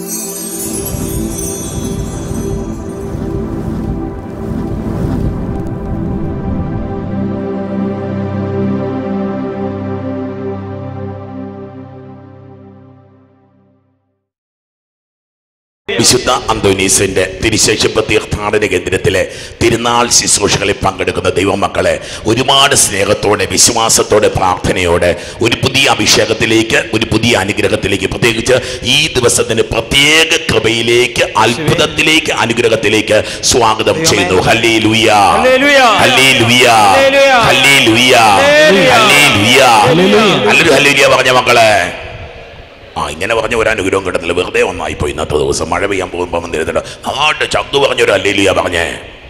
വിശുദ്ധ അന്തോനീസിന്റെ തിരുശേഷിപ്പ് തീർത്ഥാടന കേന്ദ്രത്തിലെ തിരുനാൾ ശുശ്രൂഷകളിൽ പങ്കെടുക്കുന്ന ദൈവമക്കളെ ഒരുപാട് സ്നേഹത്തോടെ വിശ്വാസത്തോടെ പ്രാർത്ഥനയോടെ ഒരു പുതിയ അഭിഷേകത്തിലേക്ക് ഒരു പുതിയ അനുഗ്രഹത്തിലേക്ക് പ്രത്യേകിച്ച് ഈ ദിവസത്തിന് പ്രത്യേക കൃപയിലേക്ക് അത്ഭുതത്തിലേക്ക് അനുഗ്രഹത്തിലേക്ക് സ്വാഗതം ചെയ്യുന്നു ഹല്ലേ ലുയാ ഹല്ലേലൂയ. ഹല്ലേ ലുയാ ഹല്ലേലൂയ. ഹല്ലേ ലുയാ ഹല്ലേലൂയ. ഹല്ലേ ലുയാ ഹല്ലേലൂയ. നല്ലൊരു ഹല്ലേലൂയ പറഞ്ഞ മക്കളെ ആ ഇങ്ങനെ പറഞ്ഞ ഒരു അനുഗ്രഹം കിട്ടുന്നില്ല വെറുതെ ഒന്നായി പോയി ഇന്നത്തെ ദിവസം മഴ പെയ്യാൻ പോകുമ്പോൾ വന്നിരുന്നിട്ട് നന്നായിട്ട് ചന്തു പറഞ്ഞൊരു അല്ലേലുയ പറഞ്ഞേ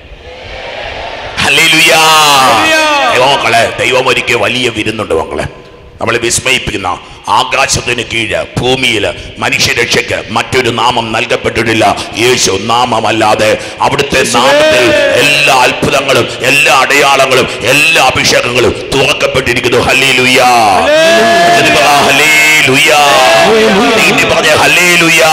ഹല്ലേലൂയാ. ദൈവം മക്കളെ ദൈവം ഒരിക്കൽ വലിയ വിരുന്നുണ്ട് മക്കളെ നമ്മളെ വിസ്മയിപ്പിക്കുന്ന ആകാശത്തിന് കീഴ് ഭൂമിയിൽ മനുഷ്യരക്ഷയ്ക്ക് മറ്റൊരു നാമം നൽകപ്പെട്ടിട്ടില്ല യേശു നാമമല്ലാതെ അവിടുത്തെ നാമത്തിൽ എല്ലാ അത്ഭുതങ്ങളും എല്ലാ അടയാളങ്ങളും എല്ലാ അഭിഷേകങ്ങളും തുറക്കപ്പെട്ടിരിക്കുന്നു ഹല്ലേലൂയാ എന്ന് പറ, ഹല്ലേലൂയാ. നീ പറഞ്ഞ ഹല്ലേലൂയാ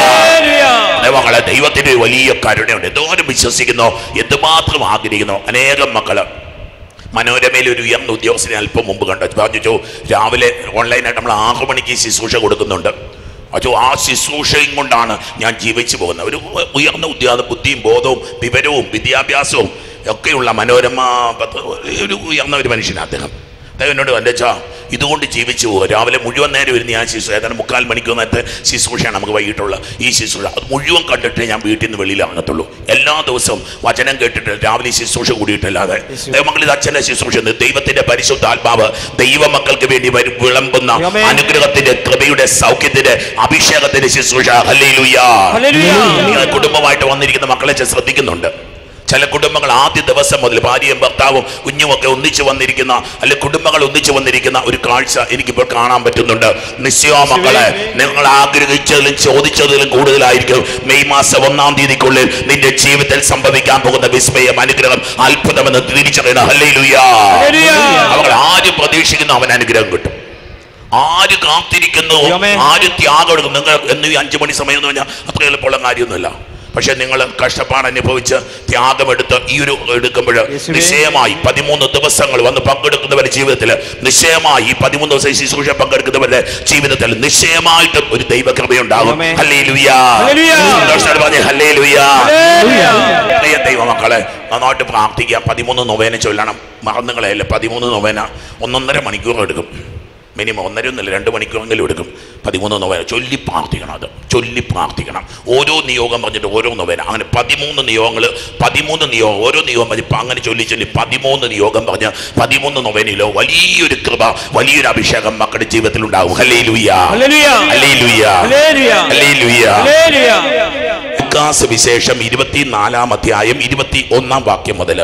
മക്കളെ ദൈവത്തിന് ഒരു വലിയ കരുണയുണ്ട് എന്തോരം വിശ്വസിക്കുന്നോ എന്തുമാത്രം ആഗ്രഹിക്കുന്നോ അനേകം മക്കള് മനോരമയിൽ ഒരു ഉയർന്ന ഉദ്യോഗസ്ഥനെ അല്പം മുമ്പ് കണ്ടു പറഞ്ഞു രാവിലെ ഓൺലൈനായിട്ട് നമ്മൾ ആറു മണിക്ക് ശുശ്രൂഷ കൊടുക്കുന്നുണ്ട് അച്ചോ ആ ശുശ്രൂഷയും കൊണ്ടാണ് ഞാൻ ജീവിച്ചു പോകുന്നത് ഒരു ഉയർന്ന ഉദ്യോഗ ബുദ്ധിയും ബോധവും വിവരവും വിദ്യാഭ്യാസവും ഒക്കെയുള്ള മനോരമ പത്ര- ഒരു ഉയർന്ന ഒരു മനുഷ്യനാണ് അദ്ദേഹം അദ്ദേഹം എന്നോട് എൻ്റെ ചാ ഇതുകൊണ്ട് ജീവിച്ചു പോകുക രാവിലെ മുഴുവൻ നേരം ഇരുന്ന് ഞാൻ ശുശ്രൂഷ ഏതാണ്ട് മുക്കാൽ മണിക്കൂർ നേരത്തെ ശുശ്രൂഷയാണ് നമുക്ക് വൈകിട്ടുള്ള ഈ ശുശ്രൂഷ അത് മുഴുവൻ കണ്ടിട്ട് ഞാൻ വീട്ടിൽ നിന്ന് വെളിയിൽ ഇറങ്ങത്തുള്ളൂ എല്ലാ ദിവസവും വചനം കേട്ടിട്ട് രാവിലെ ഈ ശുശ്രൂഷ കൂടിയിട്ടല്ലാതെ ദൈവമക്കൾ ഇത് അച്ഛൻ്റെ ശുശ്രൂഷ എന്ന് ദൈവത്തിന്റെ പരിശുദ്ധാത്മാവ് ദൈവമക്കൾക്ക് വേണ്ടി വരും വിളമ്പുന്ന ആമേൻ. അനുഗ്രഹത്തിന്റെ കൃപയുടെ സൗഖ്യത്തിന്റെ അഭിഷേകത്തിന്റെ ശുശ്രൂഷ ഹല്ലേലൂയാ ഹല്ലേലൂയ. നിങ്ങൾ കുടുംബമായിട്ട് വന്നിരിക്കുന്ന മക്കളെ ഞാൻ ശ്രദ്ധിക്കുന്നുണ്ട് ചില കുടുംബങ്ങൾ ആദ്യ ദിവസം മുതൽ ഭാര്യയും ഭർത്താവും കുഞ്ഞുമൊക്കെ ഒന്നിച്ചു വന്നിരിക്കുന്ന അല്ലെ കുടുംബങ്ങൾ ഒന്നിച്ചു വന്നിരിക്കുന്ന ഒരു കാഴ്ച എനിക്കിപ്പോൾ കാണാൻ പറ്റുന്നുണ്ട് നിശ്ചയോ മക്കളെ നിങ്ങൾ ആഗ്രഹിച്ചതിലും ചോദിച്ചതിലും കൂടുതലായിരിക്കും മെയ് മാസം ഒന്നാം തീയതിക്കുള്ളിൽ നിന്റെ ജീവിതത്തിൽ സംഭവിക്കാൻ പോകുന്ന വിസ്മയം അനുഗ്രഹം അത്ഭുതമെന്ന് തിരിച്ചറിയണം ഹല്ലേലൂയാ ഹല്ലേലൂയ. അവർ ആര് പ്രതീക്ഷിക്കുന്നു അവൻ അനുഗ്രഹം കിട്ടും ആര് കാത്തിരിക്കുന്നു ദൈവമേ. ആര് ത്യാഗം എടുക്കും നിങ്ങൾ എന്ന് ഈ അഞ്ചു മണി സമയം എന്ന് പറഞ്ഞാൽ അത്ര എളുപ്പമുള്ള കാര്യമൊന്നുമില്ല പക്ഷെ നിങ്ങൾ കഷ്ടപ്പാട് അനുഭവിച്ച് ത്യാഗമെടുത്ത് ഈ ഒരു എടുക്കുമ്പോൾ യേശുവേ. നിശ്ചയമായി പതിമൂന്ന് ദിവസങ്ങൾ വന്ന് പങ്കെടുക്കുന്നവരുടെ ജീവിതത്തിൽ നിശ്ചയമായി ഈ പതിമൂന്ന് ദിവസം ഈ ശുശ്രൂഷ പങ്കെടുക്കുന്നവരുടെ ജീവിതത്തിൽ നിശ്ചയമായിട്ടും ഒരു ദൈവകൃപയുണ്ടാകും ആമേൻ. ഹല്ലേലൂയാ ഹല്ലേലൂയ. സന്തോഷത്തോടെ പറഞ്ഞേ ഹല്ലേലൂയാ ഹല്ലേലൂയ. പ്രിയ ദൈവമക്കളെ നന്നായിട്ട് പ്രാർത്ഥിക്കുക പതിമൂന്ന് നൊവേന ചൊല്ലണം മറന്നുകളയല്ല പതിമൂന്ന് നൊവേന ഒന്നൊന്നര മണിക്കൂർ എടുക്കും മിനിമം ഒന്നര ഒന്നല്ല രണ്ട് മണിക്കൂറെങ്കിലും എടുക്കും പതിമൂന്ന് നൊവേന ചൊല്ലി പ്രാർത്ഥിക്കണം അത് ചൊല്ലി പ്രാർത്ഥിക്കണം ഓരോ നിയോഗം പറഞ്ഞിട്ട് ഓരോ നൊവേന അങ്ങനെ പതിമൂന്ന് നിയോഗങ്ങൾ പതിമൂന്ന് നിയോഗം ഓരോ നിയോഗം പറഞ്ഞ് ഇപ്പം അങ്ങനെ ചൊല്ലി ചൊല്ലി പതിമൂന്ന് നിയോഗം പറഞ്ഞ് പതിമൂന്ന് നൊവേനയിലോ വലിയൊരു കൃപ വലിയൊരു അഭിഷേകം മക്കളുടെ ജീവിതത്തിൽ ഉണ്ടാകും ഹലേ ലുയ്യ ഹല്ലേലൂയ. ഹലേ ലുയ്യ ഹല്ലേലൂയ. ഹലേ ലുയ്യ ഹല്ലേലൂയ. ലൂക്കാസ് വിശേഷം ഇരുപത്തിനാലാം അധ്യായം ഇരുപത്തി ഒന്നാം വാക്യം മുതൽ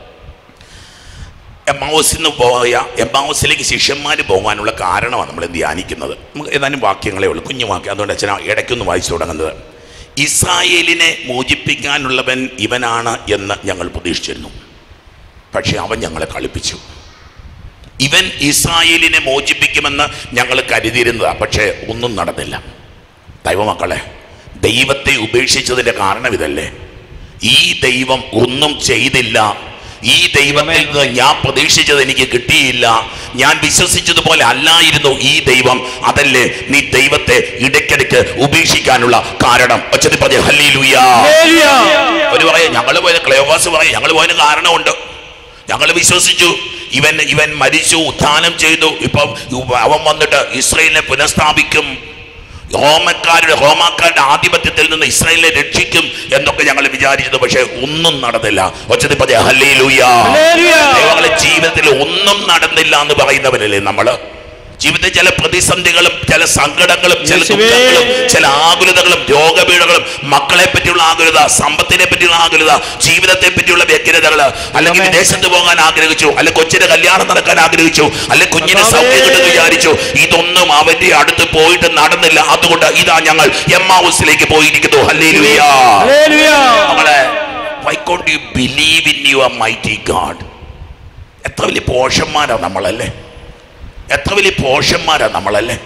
എമ്മാവസിൽ നിന്ന് പോയ എമ്മാവസിലേക്ക് ശിഷ്യന്മാർ പോകാനുള്ള കാരണമാണ് നമ്മൾ ധ്യാനിക്കുന്നത് നമുക്ക് ഏതാനും വാക്യങ്ങളേ ഉള്ളൂ കുഞ്ഞു വാക്യം അതുകൊണ്ട് അച്ഛന ഇടയ്ക്കൊന്ന് വായിച്ചു തുടങ്ങുന്നത് ഇസ്രായേലിനെ മോചിപ്പിക്കാനുള്ളവൻ ഇവനാണ് എന്ന് ഞങ്ങൾ പ്രതീക്ഷിച്ചിരുന്നു പക്ഷെ അവൻ ഞങ്ങളെ കളിപ്പിച്ചു ഇവൻ ഇസ്രായേലിനെ മോചിപ്പിക്കുമെന്ന് ഞങ്ങൾ കരുതിയിരുന്നതാ പക്ഷേ ഒന്നും നടന്നില്ല ദൈവമക്കളെ ദൈവത്തെ ഉപേക്ഷിച്ചതിന്റെ കാരണം ഇതല്ലേ ഈ ദൈവം ഒന്നും ചെയ്തില്ല ഈ ദൈവത്തിൽ നിന്ന് ഞാൻ പ്രതീക്ഷിച്ചത് എനിക്ക് കിട്ടിയില്ല ഞാൻ വിശ്വസിച്ചതുപോലെ അല്ലായിരുന്നു ഈ ദൈവം അതല്ലേ നീ ദൈവത്തെ ഇടയ്ക്കിടയ്ക്ക് ഉപേക്ഷിക്കാനുള്ള കാരണം ഒച്ചതി പറഞ്ഞ ഹല്ലേലൂയാ ഹല്ലേലൂയ. ഒരു പറയാം ഞങ്ങൾ പോയത് ക്ലയോവാസ് പറയും ഞങ്ങൾ പോയതിന് കാരണമുണ്ട് ഞങ്ങൾ വിശ്വസിച്ചു ഇവൻ ഇവൻ മരിച്ചു ഉത്ഥാനം ചെയ്തു ഇപ്പം അവൻ വന്നിട്ട് ഇസ്രയേലിനെ പുനഃസ്ഥാപിക്കും റോമക്കാരുടെ റോമാക്കാരുടെ ആധിപത്യത്തിൽ നിന്ന് ഇസ്രായേലിനെ രക്ഷിക്കും എന്നൊക്കെ ഞങ്ങൾ വിചാരിച്ചത് പക്ഷെ ഒന്നും നടന്നില്ല ഒച്ചതി പറഞ്ഞ ഹല്ലേലൂയാ ഹല്ലേലൂയ. ദൈവങ്ങളെ ജീവിതത്തിൽ ഒന്നും നടന്നില്ല എന്ന് പറയുന്നവരല്ലേ നമ്മള് ജീവിതത്തിൽ ചില പ്രതിസന്ധികളും ചില സങ്കടങ്ങളും ചില യേശുവേ. ദുഃഖങ്ങളും ചില ആകുലതകളും രോഗപീഠകളും മക്കളെ പറ്റിയുള്ള ആകുലത സമ്പത്തിനെ പറ്റിയുള്ള ആകുലത ജീവിതത്തെ പറ്റിയുള്ള വ്യഗ്രതകൾ അല്ലെങ്കിൽ ആമേൻ. വിദേശത്ത് പോകാൻ ആഗ്രഹിച്ചു അല്ലെങ്കിൽ കൊച്ചിന്റെ കല്യാണം നടക്കാൻ ആഗ്രഹിച്ചു അല്ലെങ്കിൽ കുഞ്ഞിന് കർത്താവേ. സൗഖ്യം കിട്ടുമെന്ന് വിചാരിച്ചു ഇതൊന്നും അവന്റെ അടുത്ത് പോയിട്ട് നടന്നില്ല അതുകൊണ്ട് ഇതാ ഞങ്ങൾ എം ഹൗസിലേക്ക് പോയിരിക്കുന്നു ഹല്ലേലൂയാ ഹല്ലേലൂയ. നമ്മളെ why can't you believe in your mighty God എത്ര വലിയ പോഷന്മാരാ നമ്മളല്ലേ എത്ര വലിയ പോഷന്മാരാ നമ്മളല്ലേ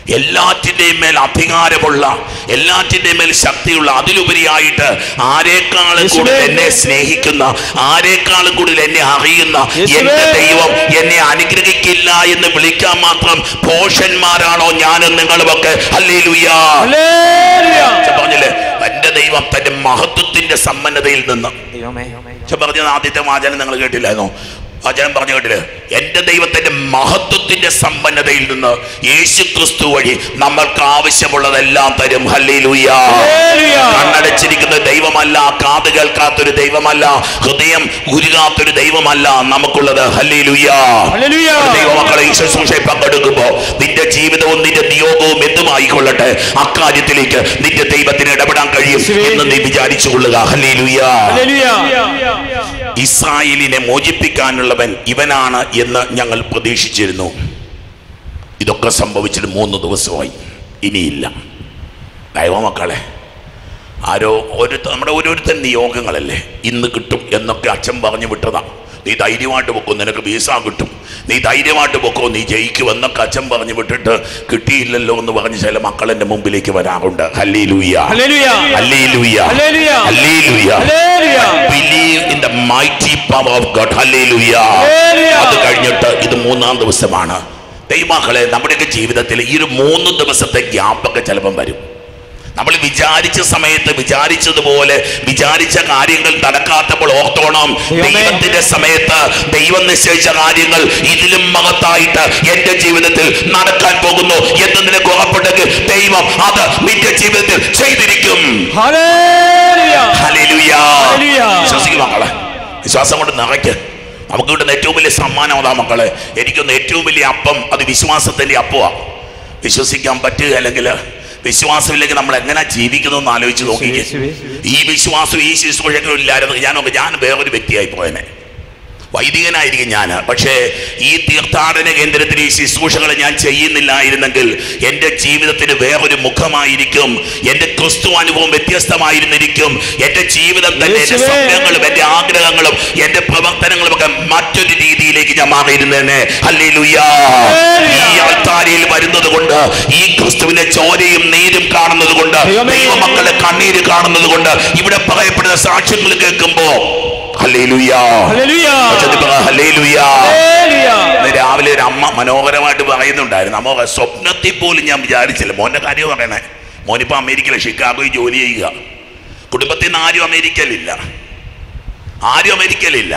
എല്ലാറ്റിൻ്റെയും മേൽ അധികാരമുള്ള എല്ലാറ്റിൻ്റെയും മേൽ ശക്തിയുള്ള അതിലുപരിയായിട്ട് ആരെക്കാളും കൂടുതൽ യേശുവേ. എന്നെ സ്നേഹിക്കുന്ന ആരെക്കാളും കൂടുതൽ എന്നെ അറിയുന്ന യേശുവേ. എന്റെ ദൈവം എന്നെ അനുഗ്രഹിക്കില്ല എന്ന് വിളിക്കാൻ മാത്രം പോഷന്മാരാണോ ഞാനും നിങ്ങളുമൊക്കെ ഹല്ലേലൂയാ ഹല്ലേലൂയ. ഞാൻ പറഞ്ഞില്ലേ എന്റെ ദൈവം തന്റെ മഹത്വത്തിന്റെ സമ്പന്നതയിൽ നിന്ന് ദൈവമേ ഞാൻ പറഞ്ഞത് ആദ്യത്തെ വാചനം നിങ്ങൾ കേട്ടില്ലായിരുന്നോ വചനം പറഞ്ഞു കേട്ടില്ലേ എന്റെ ദൈവത്തിന്റെ മഹത്വത്തിന്റെ സമ്പന്നതയിൽ നിന്ന് യേശു ക്രിസ്തു വഴി നമ്മൾക്ക് ആവശ്യമുള്ളതെല്ലാം തരും ഹല്ലേലൂയാ ഹല്ലേലൂയ. കണ്ണടച്ചിരിക്കുന്ന ദൈവമല്ല കാത് കേൾക്കാത്തൊരു ദൈവമല്ല ഹൃദയം ഉരുകാത്തൊരു ദൈവമല്ല നമുക്കുള്ളത് ഹല്ലേലൂയാ ഹല്ലേലൂയ. ദൈവമക്കളെ ഈ ശുശ്രൂഷയിൽ പങ്കെടുക്കുമ്പോ നിന്റെ ജീവിതവും നിന്റെ നിയോഗവും എന്തുമായിക്കൊള്ളട്ടെ അക്കാര്യത്തിലേക്ക് നിന്റെ ദൈവത്തിന് ഇടപെടാൻ കഴിയും എന്ന് നീ വിചാരിച്ചു കൊള്ളുക ഹല്ലേലൂയാ ഹല്ലേലൂയ. ഇസ്രായേലിനെ മോചിപ്പിക്കാനുള്ളവൻ ഇവനാണ് എന്ന് ഞങ്ങൾ പ്രതീക്ഷിച്ചിരുന്നു ഇതൊക്കെ സംഭവിച്ചിട്ട് മൂന്ന് ദിവസമായി ഇനിയില്ല ദൈവമക്കളെ ആരോ ഒരു നമ്മുടെ ഓരോരുത്തർ നിയോഗങ്ങളല്ലേ ഇന്ന് കിട്ടും എന്നൊക്കെ അച്ഛൻ പറഞ്ഞു വിട്ടതാ നീ ധൈര്യമായിട്ട് പൊക്കോ നിനക്ക് വീസ കിട്ടും നീ ധൈര്യമായിട്ട് പൊക്കോ നീ ജയിക്കും എന്നൊക്കെ അച്ഛൻ പറഞ്ഞു വിട്ടിട്ട് കിട്ടിയില്ലല്ലോ എന്ന് പറഞ്ഞ് ചില മക്കൾ എൻ്റെ മുമ്പിലേക്ക് വരാറുണ്ട് hallelujah hallelujah. Hallelujah hallelujah. Hallelujah hallelujah. believe in the mighty power of God. Hallelujah. Hallelujah. അത് കഴിഞ്ഞിട്ട് ഇത് മൂന്നാം ദിവസമാണ് ദൈവമക്കളെ നമ്മുടെയൊക്കെ ജീവിതത്തിൽ ഈ ഒരു മൂന്ന് ദിവസത്തെ ഗ്യാപ്പൊക്കെ ചിലപ്പം വരും നമ്മൾ വിചാരിച്ച സമയത്ത് വിചാരിച്ചതുപോലെ വിചാരിച്ച കാര്യങ്ങൾ നടക്കാത്തപ്പോൾ ഓർത്തോണം ദൈവമേ. ദൈവത്തിന്റെ സമയത്ത് ദൈവം നിശ്ചയിച്ച കാര്യങ്ങൾ ഇതിലും മഹത്തായിട്ട് എന്റെ ജീവിതത്തിൽ നടക്കാൻ പോകുന്നു എന്ന് നിനക്ക് ഉറപ്പുണ്ടെങ്കിൽ ദൈവം അത് നിന്റെ ജീവിതത്തിൽ ചെയ്തിരിക്കും ഹല്ലേലൂയ. ഹല്ലേലൂയ. ഹല്ലേലൂയ. വിശ്വസിക്ക് മക്കളെ വിശ്വാസം കൊണ്ട് നിറയ്ക്ക് നമുക്ക് കിട്ടുന്ന ഏറ്റവും വലിയ സമ്മാനം അതാ മക്കളെ എനിക്കൊന്ന് ഏറ്റവും വലിയ അപ്പം അത് വിശ്വാസത്തിന്റെ അപ്പമാ വിശ്വസിക്കാൻ പറ്റുക അല്ലെങ്കിൽ വിശ്വാസമില്ലെങ്കിൽ നമ്മൾ എങ്ങനെ ജീവിക്കുന്നു എന്ന് ആലോചിച്ച് നോക്കിക്കേ യേശുവേ. ഈ വിശ്വാസം ഈ ശുശ്രൂഷകളും ഇല്ലായിരുന്നു ഞാനൊക്കെ ഞാൻ വേറൊരു വ്യക്തിയായി പോയനെ വൈദികനായിരിക്കും ഞാൻ പക്ഷേ ഈ തീർത്ഥാടന കേന്ദ്രത്തിൽ ഈ ശുശ്രൂഷകൾ ഞാൻ ചെയ്യുന്നില്ലായിരുന്നെങ്കിൽ എൻ്റെ ജീവിതത്തിന് വേറൊരു മുഖമായിരിക്കും എൻ്റെ ക്രിസ്തു അനുഭവം വ്യത്യസ്തമായിരുന്നിരിക്കും എൻ്റെ ജീവിതം തന്നെ എൻ്റെ യേശുവേ. സ്വപ്നങ്ങളും എൻ്റെ ആഗ്രഹങ്ങളും എൻ്റെ പ്രവർത്തനങ്ങളും ഒക്കെ മറ്റൊരു രീതിയിലേക്ക് ഞാൻ മാറിയിരുന്നേനെ ഹല്ലേലൂയാ ഈ ആൾത്താരയിൽ വരുന്നത് കൊണ്ട് ഈ ക്രിസ്തുവിന്റെ ചോരയും നീരും കാണുന്നത് കൊണ്ട് ദൈവമേ. ദൈവമക്കളെ കണ്ണീര് കാണുന്നത് കൊണ്ട് ഇവിടെ പറയപ്പെടുന്ന സാക്ഷ്യങ്ങൾ കേൾക്കുമ്പോ ഹല്ലേലൂയാ ഹല്ലേലൂയ. ഉച്ചത്തിൽ പറ, ഹല്ലേലൂയാ ഹല്ലേലൂയ. ഇന്ന് രാവിലെ ഒരു അമ്മ മനോഹരമായിട്ട് പറയുന്നുണ്ടായിരുന്നു അമ്മ സ്വപ്നത്തിൽ പോലും ഞാൻ വിചാരിച്ചില്ല മോന്റെ കാര്യം പറയണേ മോനിപ്പോ അമേരിക്കയിലെ ഷിക്കാഗോയിൽ ജോലി ചെയ്യുക കുടുംബത്തിൽ നിന്ന് ആരും അമേരിക്കയിലില്ല ആരും അമേരിക്കയിലില്ല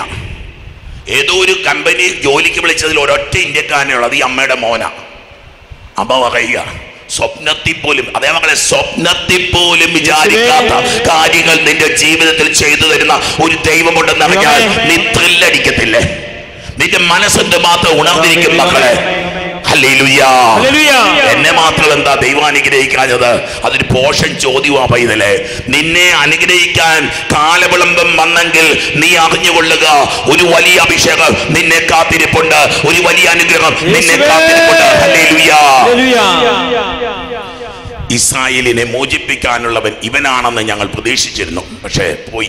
ഏതോ ഒരു കമ്പനി ജോലിക്ക് വിളിച്ചതിൽ ഒരൊറ്റ ഇന്ത്യക്കാരനുള്ളത് അത് ഈ അമ്മയുടെ മോന അമ്മ പറയുക സ്വപ്നത്തിൽ പോലും അതേ മക്കളെ സ്വപ്നത്തിൽ പോലും വിചാരിക്കാത്ത കാര്യങ്ങൾ നിന്റെ ജീവിതത്തിൽ ചെയ്തു തരുന്ന ഒരു ദൈവമുണ്ടെന്ന് അറിഞ്ഞാൽ നീ ത്രില്ലടിക്കത്തില്ലേ നിന്റെ മനസ്സെന്ത് മാത്രം ഉണർന്നിരിക്കും മക്കളെ ഹല്ലേലൂയാ ഹല്ലേലൂയ. എന്നെ മാത്രം എന്താ ദൈവം അനുഗ്രഹിക്കാഞ്ഞത് അതൊരു പോഷൻ ചോദ്യമാ പൈതലെ നിന്നെ അനുഗ്രഹിക്കാൻ കാലവിളംബം വന്നെങ്കിൽ നീ അറിഞ്ഞുകൊള്ളുക ഒരു വലിയ അഭിഷേകം നിന്നെ കാത്തിരിപ്പുണ്ട് ഒരു വലിയ അനുഗ്രഹം നിന്നെ യേശുവേ. കാത്തിരിപ്പുണ്ട് ഹല്ലേലൂയാ ഹല്ലേലൂയ. ഇസ്രായേലിനെ മോചിപ്പിക്കാനുള്ളവൻ ഇവനാണെന്ന് ഞങ്ങൾ പ്രതീക്ഷിച്ചിരുന്നു പക്ഷേ പോയി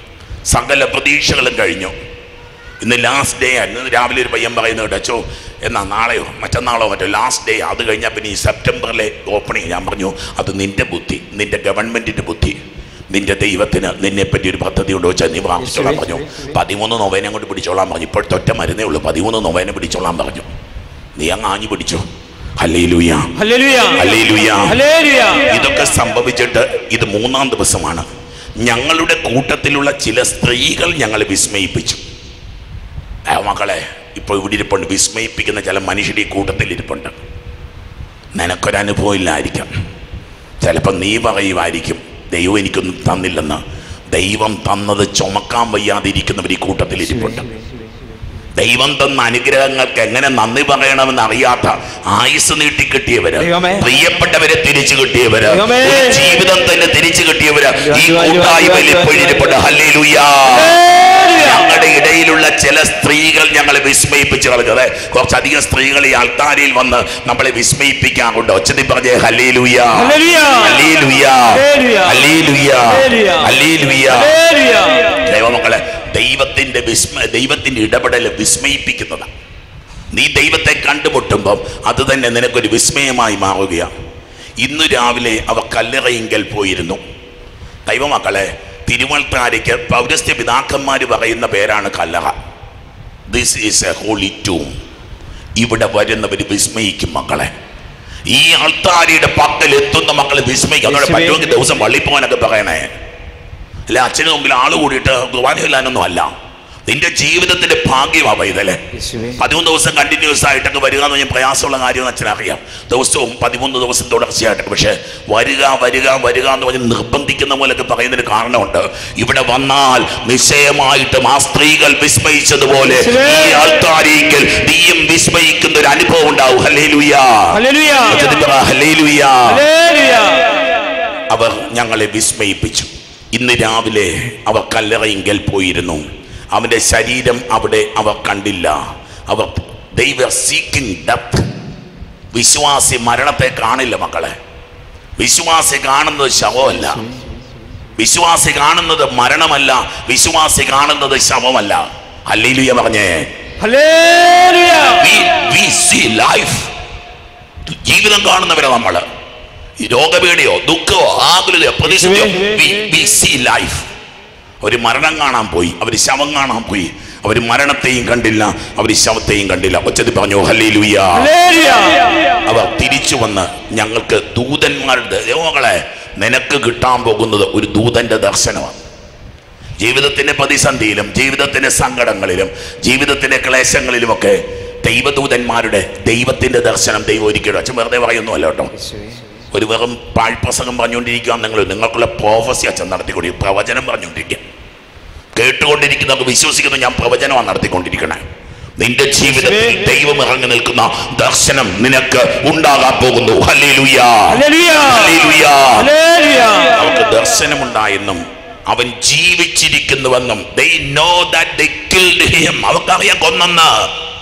സകല പ്രതീക്ഷകളും കഴിഞ്ഞു ഇന്ന് ലാസ്റ്റ് ഡേ ആയിരുന്നു ഇന്ന് രാവിലെ ഒരു പയ്യൻ പറയുന്നത് കേട്ടോ അച്ചോ എന്നാ നാളെയോ മറ്റന്നാളോ മറ്റോ ലാസ്റ്റ് ഡേ അത് കഴിഞ്ഞാൽ പിന്നെ ഈ സെപ്റ്റംബറിലെ ഓപ്പണിങ് ഞാൻ പറഞ്ഞു അത് നിന്റെ ബുദ്ധി നിന്റെ ഗവൺമെന്റിന്റെ ബുദ്ധി നിന്റെ ദൈവത്തിന് നിന്നെ പറ്റി ഒരു പദ്ധതി ഉണ്ടോ വെച്ചാൽ നീ പ്രാർത്ഥിച്ചോളാൻ പറഞ്ഞു പതിമൂന്ന് നൊവേനെ അങ്ങോട്ട് പിടിച്ചോളാൻ പറഞ്ഞു ഇപ്പോഴത്തെ ഒറ്റ മരുന്നേ ഉള്ളൂ പതിമൂന്ന് നൊവേനെ പിടിച്ചോളാൻ പറഞ്ഞു നീ അങ്ങ് ആഞ്ഞു പിടിച്ചോ ഹല്ലേലൂയ ഹല്ലേലൂയ. Hallelujah hallelujah. ഇതൊക്കെ സംഭവിച്ചിട്ട് ഇത് മൂന്നാം ദിവസമാണ് ഞങ്ങളുടെ കൂട്ടത്തിലുള്ള ചില സ്ത്രീകൾ ഞങ്ങളെ വിസ്മയിപ്പിച്ചു ആ മക്കളെ ഇപ്പോൾ ഇവിടെ ഇരിപ്പുണ്ട് വിസ്മയിപ്പിക്കുന്ന ചില മനുഷ്യരുടെ ഈ കൂട്ടത്തിൽ ഇരിപ്പുണ്ട് നിനക്കൊരനുഭവം ഇല്ലായിരിക്കാം ചിലപ്പോൾ നീ പറയുമായിരിക്കും ദൈവം എനിക്കൊന്നും തന്നില്ലെന്ന് ദൈവം തന്നത് ചുമക്കാൻ വയ്യാതിരിക്കുന്നവർ ഈ കൂട്ടത്തിൽ ഇരിപ്പുണ്ട് ദൈവം തന്ന അനുഗ്രഹങ്ങൾക്ക് എങ്ങനെ നന്ദി പറയണമെന്ന് അറിയാത്ത ആയുസ് നീട്ടി കിട്ടിയവര് ദൈവമേ. പ്രിയപ്പെട്ടവരെ തിരിച്ചു കിട്ടിയവര് ദൈവമേ. ഒരു ജീവിതം തന്നെ തിരിച്ചു കിട്ടിയവര് ഈ ദൈവമേ. കൂട്ടായ്മയിൽ ഇപ്പോഴിരിപ്പുണ്ട് ഹല്ലേലൂയാ ഹല്ലേലൂയ. ഞങ്ങളുടെ ഇടയിലുള്ള ചില സ്ത്രീകൾ ഞങ്ങളെ വിസ്മയിപ്പിച്ച് കളഞ്ഞത് കുറച്ചധികം സ്ത്രീകൾ ഈ അൾത്താരയിൽ വന്ന് നമ്മളെ വിസ്മയിപ്പിക്കാറുണ്ട് ഒച്ചതി പറഞ്ഞേ hallelujah hallelujah. Hallelujah hallelujah. Hallelujah hallelujah. Hallelujah hallelujah. ദൈവമക്കളെ ദൈവത്തിന്റെ വിസ്മ ദൈവത്തിന്റെ ഇടപെടൽ വിസ്മയിപ്പിക്കുന്നതാണ് നീ ദൈവത്തെ കണ്ടുമുട്ടുമ്പം അത് തന്നെ നിനക്കൊരു വിസ്മയമായി മാറുകയാണ് ഇന്നു രാവിലെ അവ കല്ലറയിങ്കൽ പോയിരുന്നു ദൈവമക്കളെ തിരുവൾത്താരയ്ക്ക് പൗരസ്ത്യ പിതാക്കന്മാർ പറയുന്ന പേരാണ് കല്ലറ this is a holy tomb ഇവിടെ വരുന്നവർ വിസ്മയിക്കും മക്കളെ ഈ ആൾത്താരിയുടെ പക്കൽ എത്തുന്ന മക്കൾ വിസ്മയിക്കും അങ്ങനെ യേശുവേ. പറ്റുമെങ്കിൽ ദിവസം വള്ളി പോകാനൊക്കെ പറയണേ അല്ല അച്ഛനും മുമ്പിൽ ആള് കൂടിയിട്ട് കുർബാനയില്ലാനൊന്നും അല്ല നിന്റെ ജീവിതത്തിന്റെ ഭാഗ്യമാ പൈതലെ യേശുവേ പതിമൂന്ന് ദിവസം കണ്ടിന്യൂസ് ആയിട്ടൊക്കെ വരിക എന്ന് പറഞ്ഞാൽ പ്രയാസമുള്ള കാര്യമെന്ന് അച്ഛനറിയാം ദിവസവും പതിമൂന്ന് ദിവസം തുടർച്ചയായിട്ടൊക്കെ പക്ഷെ വരിക വരിക വരിക എന്ന് പറഞ്ഞ് നിർബന്ധിക്കുന്ന പോലൊക്കെ പറയുന്നതിന് കാരണമുണ്ട് ഇവിടെ വന്നാൽ നിശ്ചയമായിട്ടും ആ സ്ത്രീകൾ വിസ്മയിച്ചതുപോലെ ഈ ആൾക്കാരെങ്കിൽ നീയും വിസ്മയിക്കുന്ന ഒരു അനുഭവം ഉണ്ടാവും ഹല്ലേലൂയാ ഹല്ലേലൂയ ഉച്ചത്തിൽ പറ, ഹല്ലേലൂയാ ഹല്ലേലൂയ അവർ ഞങ്ങളെ വിസ്മയിപ്പിച്ചു ഇന്ന് രാവിലെ അവർ കല്ലറയിങ്കൽ പോയിരുന്നു അവന്റെ ശരീരം അവിടെ അവർ കണ്ടില്ല അവർ ദൈവ സീക്കിംഗ് ഡെത്ത് വിശ്വാസി മരണത്തെ കാണില്ല മക്കളെ വിശ്വാസി കാണുന്നത് ശവമല്ല വിശ്വാസി കാണുന്നത് മരണമല്ല വിശ്വാസി കാണുന്നത് ശവമല്ല ഹല്ലേലൂയ പറഞ്ഞേ hallelujah we we see life ജീവിതം കാണുന്നവരാ നമ്മള് ഈ രോഗപീഠയോ ദുഃഖമോ ആകുലതയോ പ്രതിസന്ധിയോ we we see life ഒരു മരണം കാണാൻ പോയി അവർ ശവം കാണാൻ പോയി അവർ മരണത്തെയും കണ്ടില്ല അവർ ശവത്തെയും കണ്ടില്ല ഒച്ചതി പറഞ്ഞു ഹല്ലേലൂയ ഹല്ലേലൂയ അവർ തിരിച്ചു വന്ന് ഞങ്ങൾക്ക് ദൂതന്മാരുടെ ദേവങ്ങളെ നിനക്ക് കിട്ടാൻ പോകുന്നത് ഒരു ദൂതന്റെ ദർശനമാണ് ജീവിതത്തിന്റെ പ്രതിസന്ധിയിലും ജീവിതത്തിന്റെ സങ്കടങ്ങളിലും ജീവിതത്തിന്റെ ക്ലേശങ്ങളിലുമൊക്കെ ദൈവദൂതന്മാരുടെ ദൈവത്തിന്റെ ദർശനം ദൈവം ഒരിക്കലും അച്ഛൻ വെറുതെ പറയുന്നുമല്ല കേട്ടോ ഒരു വെറും പാഴ്പ്രസംഗം പറഞ്ഞുകൊണ്ടിരിക്കുക നിങ്ങൾ നിങ്ങൾക്കുള്ള പ്രോഫസി അച്ഛൻ നടത്തിക്കൊണ്ടി പ്രവചനം പറഞ്ഞുകൊണ്ടിരിക്കുക കേട്ടുകൊണ്ടിരിക്കുന്നവർക്ക് വിശ്വസിക്കുന്ന ഞാൻ പ്രവചനമാണ് നടത്തിക്കൊണ്ടിരിക്കണേ നിന്റെ ജീവിതത്തിൽ ദൈവം ഇറങ്ങി നിൽക്കുന്ന ദർശനം നിനക്ക് ഉണ്ടാകാൻ പോകുന്നു ഹല്ലേലൂയാ ഹല്ലേലൂയ ഹല്ലേലൂയാ ഹല്ലേലൂയ അവർക്ക് ദർശനമുണ്ടായെന്നും അവൻ ജീവിച്ചിരിക്കുന്നുവെന്നും they know that they killed him അവർക്കറിയാം കൊന്നെന്ന്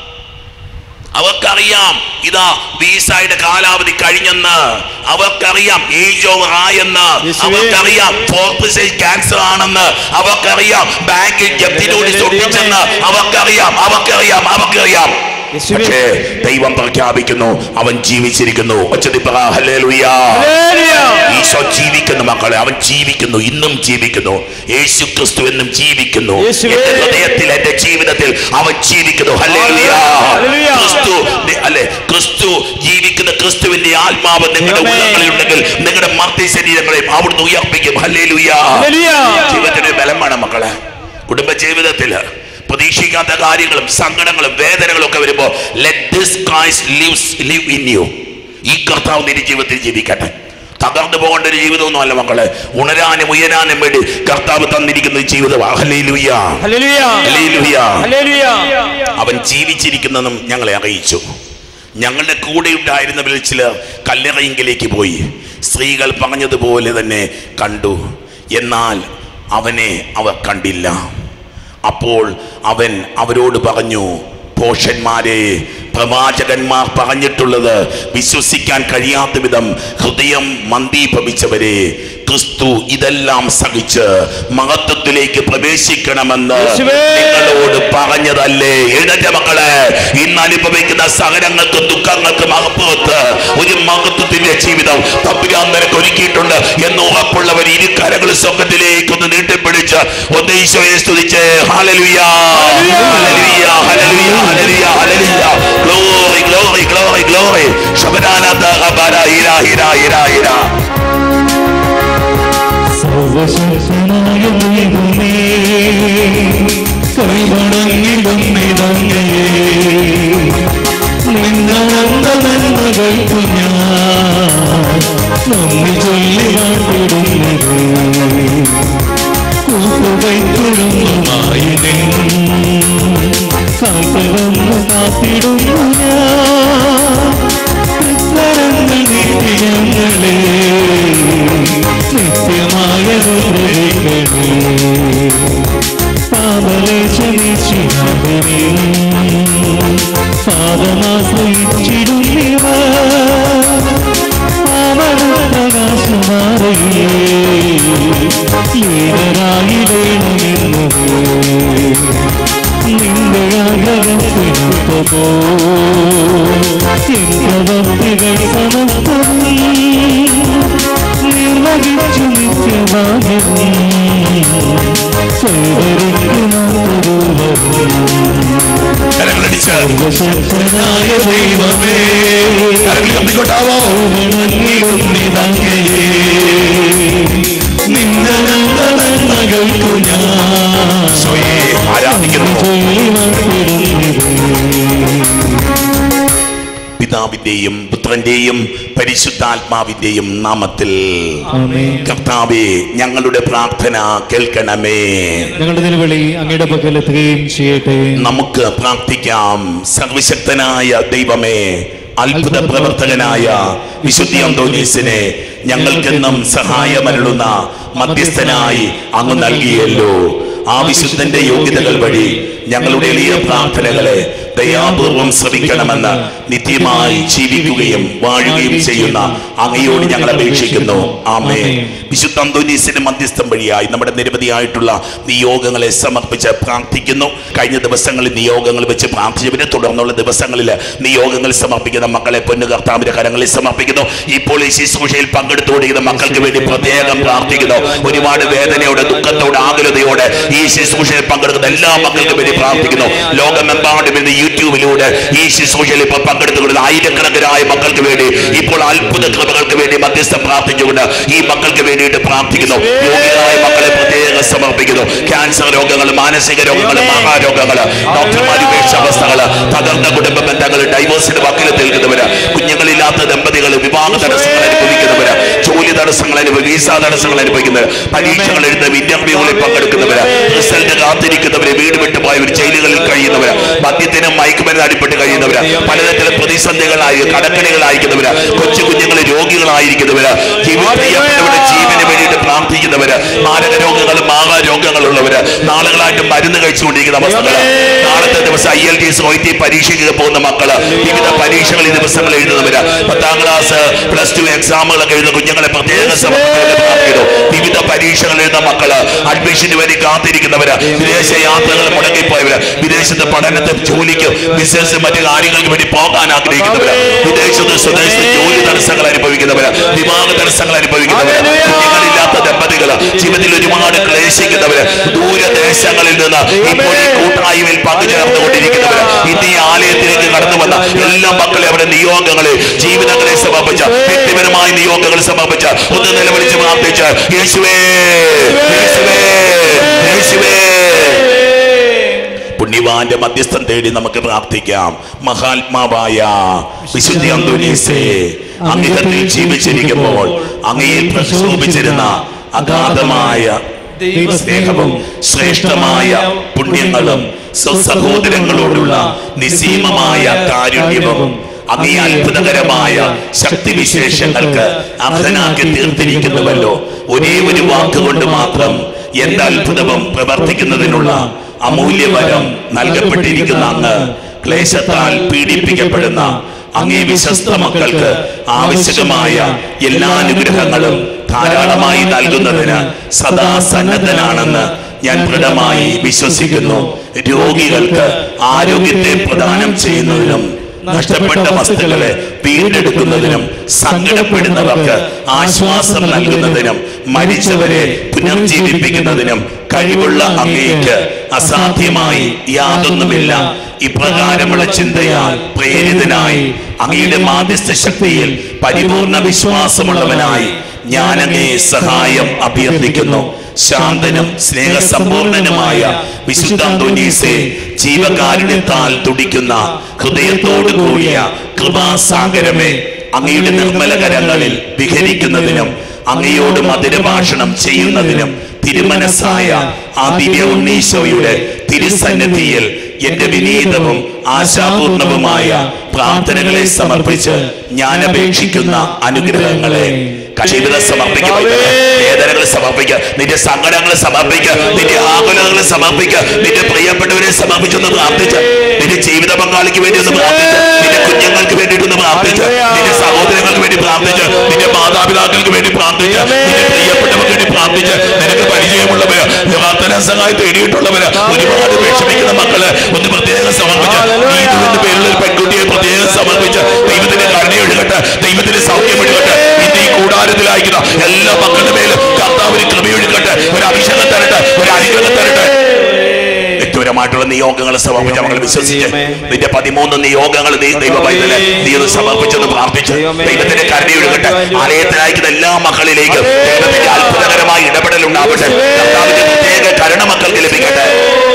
അവർക്കറിയാം ഇതാ വീസയുടെ കാലാവധി കഴിഞ്ഞെന്ന് അവർക്കറിയാം ഏജ് ഓവർ ആയെന്ന് യേശുവേ. അവർക്കറിയാം ഫോർത്ത് സ്റ്റേജ് ക്യാൻസർ ആണെന്ന് അവർക്കറിയാം ബാങ്കിൽ ജപ്തി നോട്ടീസ് ഒട്ടിച്ചെന്ന് അവർക്കറിയാം അവർക്കറിയാം അവർക്കറിയാം യേശുവേ. പക്ഷേ ദൈവം പ്രഖ്യാപിക്കുന്നു അവൻ ജീവിച്ചിരിക്കുന്നു ഒച്ചതി പറ ഹല്ലേലൂയാ ഹല്ലേലൂയ ഈശോ ജീവിക്കുന്നു മക്കളെ അവൻ ജീവിക്കുന്നു ഇന്നും ജീവിക്കുന്നു യേശു ക്രിസ്തു എന്നും ജീവിക്കുന്നു യേശുവേ. എന്റെ ഹൃദയത്തിൽ എന്റെ ജീവിതത്തിൽ അവൻ ജീവിക്കുന്നു ഹല്ലേലൂയ ഹല്ലേലൂയ. ക്രിസ്തു നി- അല്ലെ ക്രിസ്തു ജീവിക്കുന്ന ക്രിസ്തുവിന്റെ ആത്മാവ് നിങ്ങളുടെ ആമേൻ. ഉള്ളങ്ങളിൽ ഉണ്ടെങ്കിൽ നിങ്ങളുടെ മർത്തി ശരീരങ്ങളെയും അവിടുന്ന് ഉയർപ്പിക്കും ഹല്ലേലൂയ ഹല്ലേലൂയ ജീവിതത്തിന് ബലം വേണം മക്കളെ കുടുംബ ജീവിതത്തില് പ്രതീക്ഷിക്കാത്ത കാര്യങ്ങളും സങ്കടങ്ങളും വേദനകളും ഒക്കെ വരുമ്പോ let this Christ lives live in you ഈ കർത്താവ് നിന്റെ ജീവിതത്തിൽ ജീവിക്കട്ടെ തകർന്നു പോകേണ്ട ഒരു ജീവിതമൊന്നും അല്ല മക്കളെ ഉണരാനും ഉയരാനും വേണ്ടി കർത്താവ് തന്നിരിക്കുന്ന ഒരു ജീവിതമാണ് ഹല്ലേലൂയ ഹല്ലേലൂയ ഹല്ലേലൂയ ഹല്ലേലൂയ അവൻ ജീവിച്ചിരിക്കുന്നെന്നും ഞങ്ങളെ അറിയിച്ചു ഞങ്ങളുടെ കൂടെ ഉണ്ടായിരുന്നവരിൽ ചിലർ കല്ലറയിങ്കിലേക്ക് പോയി സ്ത്രീകൾ പറഞ്ഞതുപോലെ തന്നെ കണ്ടു എന്നാൽ അവനെ അവർ കണ്ടില്ല അപ്പോൾ അവൻ അവരോട് പറഞ്ഞു പോഷന്മാരെ പ്രവാചകന്മാർ പറഞ്ഞിട്ടുള്ളത് വിശ്വസിക്കാൻ കഴിയാത്ത വിധം ഹൃദയം മന്ദീഭവിച്ചവരെ ക്രിസ്തു ഇതെല്ലാം സഹിച്ച് മഹത്വത്തിലേക്ക് പ്രവേശിക്കണമെന്ന് യേശുവേ. നിങ്ങളോട് പറഞ്ഞതല്ലേ എഴുന്നേറ്റ മക്കളെ ഇന്ന് അനുഭവിക്കുന്ന സഹനങ്ങൾക്കും ദുഃഖങ്ങൾക്കും അകപ്പുറത്ത് ഒരു മഹത്വത്തിന്റെ ജീവിതം തമ്പുരാൻ നിനക്ക് ഒരുക്കിയിട്ടുണ്ട് എന്ന് ഉറപ്പുള്ളവർ ഇരു കരകൾ സ്വർഗത്തിലേക്ക് ഒന്ന് നീട്ടിപ്പിടിച്ച് ഒന്ന് ഈശോയെ സ്തുതിച്ച് hallelujah hallelujah hallelujah hallelujah hallelujah glory glory glory glory ശബനാനന്ദ ഹബര ഹിര ഹിര ഹിര ഹിര സർവശക്തനായ ദൈവമേ കൈവണങ്ങിടുന്നിതങ്ങേ നിന്നനന്ദനന്മകൾക്കു ഞാൻ നന്ദി ചൊല്ലി വാഴ്ത്തിടുന്നത് കൂട്ടുകൈത്തുഴന്നുമായി കാത്തവന്നു കാത്തിടുന്നു ഞാൻ തൃക്കരങ്ങൾ നീട്ടി ഞങ്ങളെ നിത്യമായ പാപലേശമിച്ചിടവേ പാദമാശ്രയിച്ചിടുന്നിവ പാവനപ്രകാശമാറയേ ലീഡരായിടേണമെന്നത് നിന്റെ ആഗ്രഹത്തിനൊത്തപോ കരങ്ങളടിച്ച് സർവശക്തനായ ദൈവമേ കരങ്ങൾ കമ്പിക്കൊട്ടാവോ നിന്റെ നല്ല നന്മകൾക്കു ഞാൻ ഈശോയെ ആരാധിക്കുന്നു പിതാവിന്റെയും പുത്രന്റെയും പരിശുദ്ധാത്മാവിന്റെയും നാമത്തിൽ ആമേൻ. കർത്താവേ ഞങ്ങളുടെ പ്രാർത്ഥന കേൾക്കണമേ ഞങ്ങളുടെ നിലവിളി അങ്ങയുടെ പക്കലെത്തുകയും ചെയ്യട്ടെ നമുക്ക് പ്രാർത്ഥിക്കാം സർവശക്തനായ ദൈവമേ അത്ഭുത പ്രവർത്തകനായ വിശുദ്ധി അന്തോനീസിനെ ഞങ്ങൾക്കെന്നും സഹായമരുളുന്ന മധ്യസ്ഥനായി അങ്ങ് നൽകിയല്ലോ ആ വിശുദ്ധന്റെ യോഗ്യതകൾ വഴി ഞങ്ങളുടെ എളിയ പ്രാർത്ഥനകളെ ദയാപൂർവം ശ്രമിക്കണമെന്ന് നിത്യമായി ജീവിക്കുകയും വാഴുകയും ചെയ്യുന്ന അങ്ങയോട് ഞങ്ങൾ അപേക്ഷിക്കുന്നു ആമേ വിശുദ്ധ അന്തോനീസിന്റെ മധ്യസ്ഥം വഴിയായി നമ്മുടെ നിരവധിയായിട്ടുള്ള നിയോഗങ്ങളെ സമർപ്പിച്ച് പ്രാർത്ഥിക്കുന്നു കഴിഞ്ഞ ദിവസങ്ങളിൽ നിയോഗങ്ങൾ വെച്ച് പ്രാർത്ഥിച്ചവരെ തുടർന്നുള്ള ദിവസങ്ങളിൽ നിയോഗങ്ങൾ സമർപ്പിക്കുന്ന മക്കളെ പൊന്നു കർത്താവിന്റെ കരങ്ങളിൽ സമർപ്പിക്കുന്നു ഇപ്പോൾ ഈ ശുശ്രൂഷയിൽ പങ്കെടുത്തുകൊണ്ടിരിക്കുന്ന മക്കൾക്ക് വേണ്ടി പ്രത്യേകം പ്രാർത്ഥിക്കുന്നു ഒരുപാട് വേദനയോടെ ദുഃഖത്തോടെ ആകുലതയോടെ ഈ ശുശ്രൂഷയിൽ പങ്കെടുക്കുന്ന എല്ലാ മക്കൾക്കും വേണ്ടി പ്രാർത്ഥിക്കുന്നു ലോകമെമ്പാടും ഇന്ന് യൂട്യൂബിലൂടെ ഈ ശുശ്രൂഷയിൽ ഇപ്പോൾ പങ്കെടുത്തുകൊണ്ടിരുന്ന ആയിരക്കണക്കിനായ മക്കൾക്ക് വേണ്ടി ഇപ്പോൾ അത്ഭുത കൃപകൾക്ക് വേണ്ടി മധ്യസ്ഥം പ്രാർത്ഥിച്ചുകൊണ്ട് ഈ മക്കൾക്ക് വേണ്ടിയിട്ട് പ്രാർത്ഥിക്കുന്നു രോഗികളായ മക്കളെ പ്രത്യേകം സമർപ്പിക്കുന്നു ക്യാൻസർ രോഗങ്ങൾ മാനസിക രോഗങ്ങൾ മഹാരോഗങ്ങൾ ഡോക്ടർമാർ ഉപേക്ഷാവസ്ഥകൾ തകർന്ന കുടുംബ ബന്ധങ്ങൾ ഡൈവോഴ്സിന്റെ വക്കിൽ നിൽക്കുന്നവര് കുഞ്ഞുങ്ങളില്ലാത്ത ദമ്പതികൾ വിവാഹ തടസ്സങ്ങൾ അനുഭവിക്കുന്നവര് ജോലി തടസ്സങ്ങൾ അനുഭവി വീസ തടസ്സങ്ങൾ അനുഭവിക്കുന്നവര് പരീക്ഷകൾ എഴുതുന്ന ഇന്റർവ്യൂകളിൽ പങ്കെടുക്കുന്നവര് റിസൾട്ട് കാത്തിരിക്കുന്നവര് വീട് വിട്ടുപോയവർ ജയിലുകളിൽ കഴിയുന്നവര് മദ്യത്തിനും മയക്കുമരുന്ന് അടിപ്പെട്ട് കഴിയുന്നവര് പലതരത്തിലും പ്രതിസന്ധികളായി കടക്കണികളായിരിക്കുന്നവര് കൊച്ചു കുഞ്ഞുങ്ങൾ രോഗികളായിരിക്കുന്നവര് ജീവിതപ്രിയപ്പെട്ടവരുടെ ജീവന് വേണ്ടിയിട്ട് പ്രാർത്ഥിക്കുന്നവര് മാരക രോഗങ്ങളും മാഹാരോഗങ്ങളുള്ളവര് നാളുകളായിട്ട് മരുന്ന് കഴിച്ചുകൊണ്ടിരിക്കുന്ന അവസ്ഥകള് നാളത്തെ ദിവസം I L T S O T പരീക്ഷയ്ക്ക് പോകുന്ന മക്കള് വിവിധ പരീക്ഷകൾ ഈ ദിവസങ്ങൾ എഴുതുന്നവര് പത്താം ക്ലാസ് പ്ലസ് ടു എക്സാമുകളൊക്കെ എഴുതുന്ന കുഞ്ഞുങ്ങളെ പ്രത്യേക സമർപ്പിച്ചുകൊണ്ട് പ്രാർത്ഥിക്കുന്നു വിവിധ പരീക്ഷകൾ എഴുതുന്ന മക്കള് അഡ്മിഷന് വേണ്ടി കാത്തിരിക്കുന്നവര് വിദേശ യാത്രകൾ മുടങ്ങിപ്പോയവര് വിദേശത്ത് പഠനത്തിന് ജോലിക്ക് ബിസിനസ് മറ്റു കാര്യങ്ങൾക്ക് വേണ്ടി പോകാൻ ആഗ്രഹിക്കുന്നവര് വിദേശത്ത് സ്വദേശത്ത് ജോലി തടസ്സങ്ങൾ അനുഭവിക്കുന്നവര് വിവാഹ തടസ്സങ്ങൾ അനുഭവിക്കുന്നവര് കുഞ്ഞുങ്ങളില്ലാത്ത ദമ്പതികള് ജീവിതത്തിൽ ഒരുപാട് ക്ലേശിക്കുന്നവര് ദൂരദേശങ്ങളിൽ നിന്ന് ഇപ്പോൾ ഈ കൂട്ടായ്മയിൽ പങ്കുചേർന്നുകൊണ്ടിരിക്കുന്നവര് ഇന്ന് ഈ ആലയത്തിലേക്ക് കടന്നു വന്ന എല്ലാ മക്കളെ അവരുടെ നിയോഗങ്ങളെ ജീവിതങ്ങളെ സമർപ്പിച്ച വ്യക്തിപരമായ നിയോഗങ്ങൾ സമർപ്പിച്ച ഒന്ന് നിലവിളിച്ച് പ്രാർത്ഥിച്ച് യേശുവേ യേശുവേ യേശുവേ പുണ്യവാന്റെ മധ്യസ്ഥം തേടി നമുക്ക് പ്രാർത്ഥിക്കാം മഹാത്മാവായ വിശുദ്ധി അന്തോനീസേ അങ്ങിതത്തിൽ ജീവിച്ചിരിക്കുമ്പോൾ അങ്ങയിൽ പ്രക്ഷോഭിച്ചിരുന്ന അഗാധമായ ദൈവസ്നേഹവും ശ്രേഷ്ഠമായ പുണ്യങ്ങളും സ്വസഹോദരങ്ങളോടുള്ള നിസീമമായ കാരുണ്യവും അങ്ങേ അത്ഭുതകരമായ ശക്തിവിശേഷങ്ങൾക്ക് അർഹനാക്കി തീർത്തിരിക്കുന്നുവല്ലോ ഒരേ ഒരു വാക്കുകൊണ്ട് മാത്രം എന്ത് അത്ഭുതവും പ്രവർത്തിക്കുന്നതിനുള്ള അമൂല്യവരം നൽകപ്പെട്ടിരിക്കുന്ന അങ്ങ് ക്ലേശത്താൽ പീഡിപ്പിക്കപ്പെടുന്ന അങ്ങേ വിശ്വസ്ത മക്കൾക്ക് ആവശ്യകമായ എല്ലാ അനുഗ്രഹങ്ങളും ധാരാളമായി നൽകുന്നതിന് സദാ സന്നദ്ധനാണെന്ന് ഞാൻ ദൃഢമായി വിശ്വസിക്കുന്നു രോഗികൾക്ക് ആരോഗ്യത്തെ പ്രദാനം ചെയ്യുന്നതിനും നഷ്ടപ്പെട്ട വസ്തുക്കളെ വീണ്ടെടുക്കുന്നതിനും സങ്കടപ്പെടുന്നവർക്ക് ആശ്വാസം നൽകുന്നതിനും മരിച്ചവരെ പുനർജീവിപ്പിക്കുന്നതിനും കഴിവുള്ള അങ്ങേക്ക് അസാധ്യമായി യാതൊന്നുമില്ല ഇപ്രകാരമുള്ള ചിന്തയാൽ പ്രേരിതനായി അങ്ങയുടെ മാധ്യസ്ഥ ശക്തിയിൽ പരിപൂർണ വിശ്വാസമുള്ളവനായി ഞാൻ അങ്ങേ സഹായം അഭ്യർത്ഥിക്കുന്നു ശാന്തനും സ്നേഹസമ്പൂർണനുമായ വിശുദ്ധ അന്തോനീസെ ജീവകാരുണ്യത്താൽ തുടിക്കുന്ന ഹൃദയത്തോടു കൂടിയ കൃപാസാഗരമേ അങ്ങയുടെ നിർമ്മലകരങ്ങളിൽ വിഹരിക്കുന്നതിനും അങ്ങയോട് മധുരഭാഷണം ചെയ്യുന്നതിനും തിരുമനസ്സായ ആ ദിവ്യ ഉണ്ണീശോയുടെ തിരുസന്നിധിയിൽ എന്റെ വിനീതവും ആശാപൂർണവുമായ പ്രാർത്ഥനകളെ സമർപ്പിച്ച് ഞാൻ അപേക്ഷിക്കുന്ന അനുഗ്രഹങ്ങളെ ജീവിതം സമർപ്പിക്കുക വേദനകൾ സമർപ്പിക്കുക നിന്റെ സങ്കടങ്ങൾ സമർപ്പിക്കുക നിന്റെ ആകുലതകൾ സമർപ്പിക്കുക നിന്റെ പ്രിയപ്പെട്ടവരെ സമർപ്പിച്ചൊന്ന് പ്രാർത്ഥിച്ച് നിന്റെ ജീവിത പങ്കാളിക്ക് വേണ്ടി ഒന്ന് പ്രാർത്ഥിച്ച് നിന്റെ കുഞ്ഞുങ്ങൾക്ക് വേണ്ടിയിട്ടൊന്ന് പ്രാർത്ഥിച്ച് നിന്റെ സഹോദരങ്ങൾക്ക് വേണ്ടി പ്രാർത്ഥിച്ച് നിന്റെ മാതാപിതാക്കൾക്ക് വേണ്ടി പ്രാർത്ഥിച്ച് നിന്റെ പ്രിയപ്പെട്ടവർക്ക് വേണ്ടി പ്രാർത്ഥിച്ച് നിനക്ക് പരിചയമുള്ളവര് പ്രാർത്ഥന സഹായം തേടിയിട്ടുള്ളവര് ഒരുപാട് വിഷമിക്കുന്ന മക്കള് ഒന്ന് പ്രത്യേകം സമർപ്പിച്ച് നീതു എന്ന പേരിൽ ഒരു പെൺകുട്ടിയെ പ്രത്യേകം സമർപ്പിച്ച് ദൈവത്തിന്റെ കരുണയൊഴുകട്ടെ ദൈവത്തിന്റെ സൗഖ്യം ഒഴുകട്ടെ ഇന്ന് ഈ കൂടാരത്തിലായിരിക്കുന്ന എല്ലാ മക്കളുടെ മേലും കർത്താവിന് കൃപയൊഴുകട്ടെ ഒരു അഭിഷേകം തരട്ടെ ഒരു അനുഗ്രഹം തരട്ടെ വ്യക്തിപരമായിട്ടുള്ള നിയോഗങ്ങൾ സമർപ്പിച്ച് നമ്മൾ വിശ്വസിച്ച് നിന്റെ പതിമൂന്ന് നിയോഗങ്ങൾ നീ ദൈവ പൈതലെ നീ ഒന്ന് സമർപ്പിച്ചെന്ന് പ്രാർത്ഥിച്ച് ദൈവത്തിന്റെ കരുണയൊഴുകട്ടെ ആലയത്തിൽ അയക്കുന്ന എല്ലാ മക്കളിലേക്കും ദൈവത്തിന്റെ അത്ഭുതകരമായ ഇടപെടൽ ഉണ്ടാവട്ടെ കർത്താവിന്റെ പ്രത്യേക കരുണ മക്കൾക്ക് ലഭിക്കട്ടെ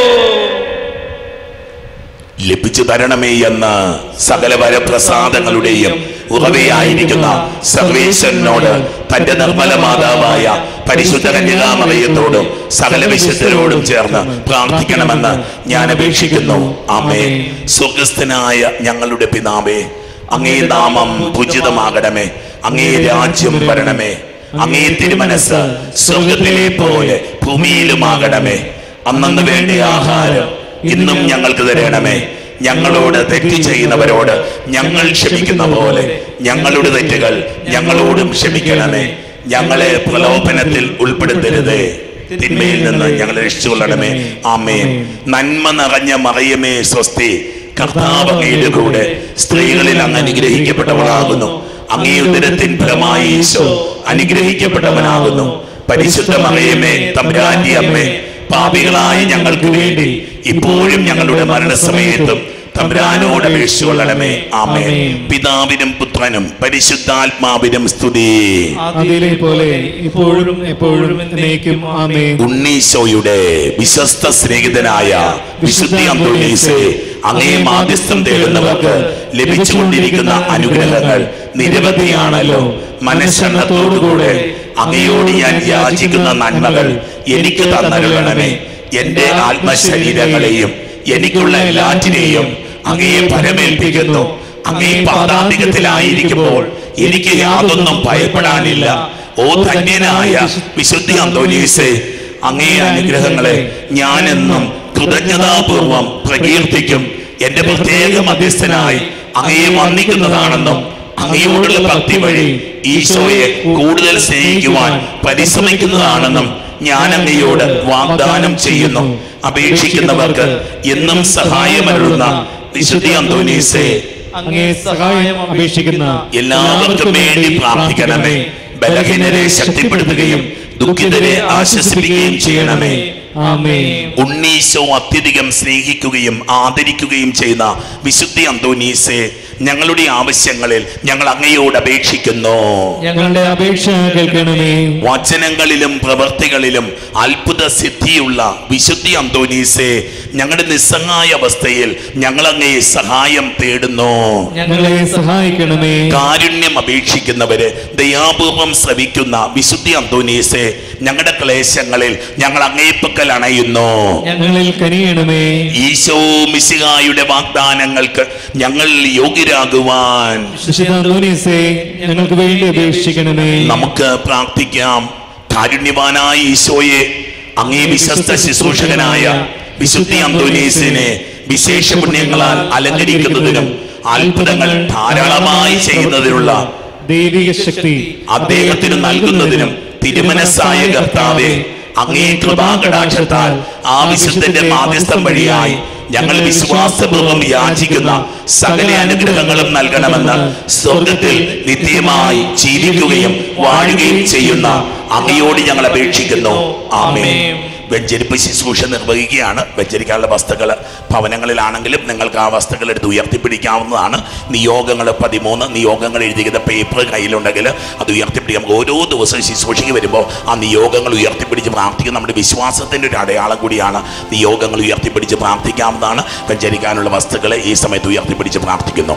ലഭിച്ചു തരണമേ എന്ന് സകല വരപ്രസാദങ്ങളുടെയും ഉറവയായിരിക്കുന്ന സർവേശ്വരനോട് തന്റെ നിർമ്മല മാതാവായ പരിശുദ്ധ കന്യകാമറിയത്തോടും സകല വിശുദ്ധരോടും ചേർന്ന് പ്രാർത്ഥിക്കണമെന്ന് ഞാൻ അപേക്ഷിക്കുന്നു ആമേ സ്വർഗസ്ഥനായ ഞങ്ങളുടെ പിതാവേ അങ്ങേ നാമം പൂജിതമാകണമേ അങ്ങേ രാജ്യം വരണമേ അങ്ങേ തിരുമനസ് സ്വർഗത്തിലെ പോലെ ഭൂമിയിലുമാകണമേ അന്നു വേണ്ട ആഹാരം ഇന്നും ഞങ്ങൾക്ക് തരണമേ ഞങ്ങളോട് തെറ്റ് ചെയ്യുന്നവരോട് ഞങ്ങൾ ക്ഷമിക്കുന്ന പോലെ ഞങ്ങളുടെ തെറ്റുകൾ ഞങ്ങളോടും ക്ഷമിക്കണമേ ഞങ്ങളെ പ്രലോഭനത്തിൽ ഉൾപ്പെടുത്തരുതേ തിന്മയിൽ നിന്ന് ഞങ്ങളെ രക്ഷിച്ചുകൊള്ളണമേ ആമേൻ നന്മ നിറഞ്ഞ മറിയമേ സ്വസ്തി കർത്താവ് അങ്ങയുടെ കൂടെ സ്ത്രീകളിൽ അങ്ങ് അനുഗ്രഹിക്കപ്പെട്ടവളാകുന്നു അങ്ങേ ഉദരത്തിൻ ഫലമായി ഈശോ അനുഗ്രഹിക്കപ്പെട്ടവനാകുന്നു പരിശുദ്ധ മറിയമേ തമ്പുരാന്റെ അമ്മേ പാപികളായ ഞങ്ങൾക്ക് വേണ്ടി ഇപ്പോഴും ഞങ്ങളുടെ മരണസമയത്തും തമ്പുരാനോട് അപേക്ഷിച്ചുകൊള്ളണമേ ആമേ പിതാവിനും പുത്രനും പരിശുദ്ധാത്മാവിനും സ്തുതി അതിലെ പോലെ ഇപ്പോഴും എപ്പോഴും എന്നേക്കും ആമേ ഉണ്ണീശോയുടെ വിശ്വസ്ത സ്നേഹിതനായ വിശുദ്ധ അന്തോണീസെ അങ്ങേ മാധ്യസ്ഥം തേടുന്നവർക്ക് ലഭിച്ചുകൊണ്ടിരിക്കുന്ന അനുഗ്രഹങ്ങൾ നിരവധിയാണല്ലോ മനസ്സെണ്ണത്തോടുകൂടെ അങ്ങയോട് ഞാൻ യാചിക്കുന്ന നന്മകൾ എനിക്ക് തന്നരുളണമേ എന്റെ ആത്മശരീരങ്ങളെയും എനിക്കുള്ള എല്ലാറ്റിനെയും അങ്ങയെ പരമേൽപ്പിക്കുന്നു അങ്ങേ പാതാന്തികത്തിലായിരിക്കുമ്പോൾ എനിക്ക് യാതൊന്നും ഭയപ്പെടാനില്ല ഓ ധന്യനായ വിശുദ്ധി അന്തോനീസെ അങ്ങേ അനുഗ്രഹങ്ങളെ ഞാനെന്നും കൃതജ്ഞതാപൂർവം പ്രകീർത്തിക്കും എന്റെ പ്രത്യേക മധ്യസ്ഥനായി അങ്ങയെ വന്ദിക്കുന്നതാണെന്നും അങ്ങയോടുള്ള ഭക്തി വഴി ഈശോയെ കൂടുതൽ സ്നേഹിക്കുവാൻ പരിശ്രമിക്കുന്നതാണെന്നും ഞാൻ അങ്ങയോട് വാഗ്ദാനം ചെയ്യുന്നു അപേക്ഷിക്കുന്നവർക്ക് എന്നും സഹായമരുളുന്ന വിശുദ്ധി അന്തോനീസെ അങ്ങേ സഹായം അപേക്ഷിക്കുന്ന എല്ലാവർക്കും വേണ്ടി പ്രാർത്ഥിക്കണമേ ബലഹീനരെ ശക്തിപ്പെടുത്തുകയും ദുഃഖിതരെ ആശ്വസിപ്പിക്കുകയും ചെയ്യണമേ ആമേ ഉണ്ണീശോ അത്യധികം സ്നേഹിക്കുകയും ആദരിക്കുകയും ചെയ്യുന്ന വിശുദ്ധി അന്തോനീസെ ഞങ്ങളുടെ ആവശ്യങ്ങളിൽ ഞങ്ങൾ അങ്ങയോട് അപേക്ഷിക്കുന്നു ഞങ്ങളുടെ അപേക്ഷ കേൾക്കണമേ വചനങ്ങളിലും പ്രവൃത്തികളിലും അത്ഭുത സിദ്ധിയുള്ള വിശുദ്ധി അന്തോനീസെ ഞങ്ങളുടെ നിസ്സഹായ അവസ്ഥയിൽ ഞങ്ങൾ അങ്ങയെ സഹായം തേടുന്നു ഞങ്ങളെ സഹായിക്കണമേ കാരുണ്യം അപേക്ഷിക്കുന്നവര് ദയാപൂർവം ശ്രവിക്കുന്ന വിശുദ്ധി അന്തോനീസെ ഞങ്ങളുടെ ക്ലേശങ്ങളിൽ ഞങ്ങൾ അങ്ങേപ്പക്കൽ അണയുന്നു ഞങ്ങളിൽ കനിയണമേ ഈശോ മിശിഹായുടെ വാഗ്ദാനങ്ങൾക്ക് ഞങ്ങൾ യോഗ്യരാകുവാൻ വിശുദ്ധ അന്തോനീസേ ഞങ്ങൾക്ക് വേണ്ടി അപേക്ഷിക്കണമേ നമുക്ക് പ്രാർത്ഥിക്കാം കാരുണ്യവാനായ ഈശോയെ അങ്ങേ വിശ്വസ്ത ശുശ്രൂഷകനായ വിശുദ്ധി അന്തോനീസിനെ വിശേഷ പുണ്യങ്ങളാൽ അലങ്കരിക്കുന്നതിനും അത്ഭുതങ്ങൾ ധാരാളമായി ചെയ്യുന്നതിനുള്ള ദൈവിക ശക്തി അദ്ദേഹത്തിന് നൽകുന്നതിനും തിരുമനസ്സായ കർത്താവെ അങ്ങേ കൃപാകടാക്ഷത്താൽ ആ വിശുദ്ധന്റെ മാധ്യസ്ഥം വഴിയായി ഞങ്ങൾ വിശ്വാസപൂർവ്വം യാചിക്കുന്ന സകല അനുഗ്രഹങ്ങളും നൽകണമെന്ന് സ്വർഗത്തിൽ നിത്യമായി ജീവിക്കുകയും വാഴുകയും ചെയ്യുന്ന അങ്ങയോട് ഞങ്ങൾ അപേക്ഷിക്കുന്നു ആമേ വെഞ്ചരിപ്പ് ശുശ്രൂഷ നിർവഹിക്കുകയാണ് വെഞ്ചരിക്കാനുള്ള വസ്തുക്കൾ ഭവനങ്ങളിലാണെങ്കിലും നിങ്ങൾക്ക് ആ വസ്തുക്കൾ എടുത്ത് ഉയർത്തിപ്പിടിക്കാവുന്നതാണ് നിയോഗങ്ങൾ പതിമൂന്ന് നിയോഗങ്ങൾ എഴുതിക്കുന്ന പേപ്പർ കയ്യിലുണ്ടെങ്കിൽ അത് ഉയർത്തിപ്പിടിക്കാം നമുക്ക് ഓരോ ദിവസവും ശുശ്രൂഷയ്ക്ക് വരുമ്പോൾ ആ നിയോഗങ്ങൾ ഉയർത്തിപ്പിടിച്ച് പ്രാർത്ഥിക്കുക നമ്മുടെ വിശ്വാസത്തിൻ്റെ ഒരു അടയാളം കൂടിയാണ് നിയോഗങ്ങൾ ഉയർത്തിപ്പിടിച്ച് പ്രാർത്ഥിക്കാവുന്നതാണ് വെഞ്ചരിക്കാനുള്ള വസ്തുക്കൾ ഈ സമയത്ത് ഉയർത്തിപ്പിടിച്ച് പ്രാർത്ഥിക്കുന്നു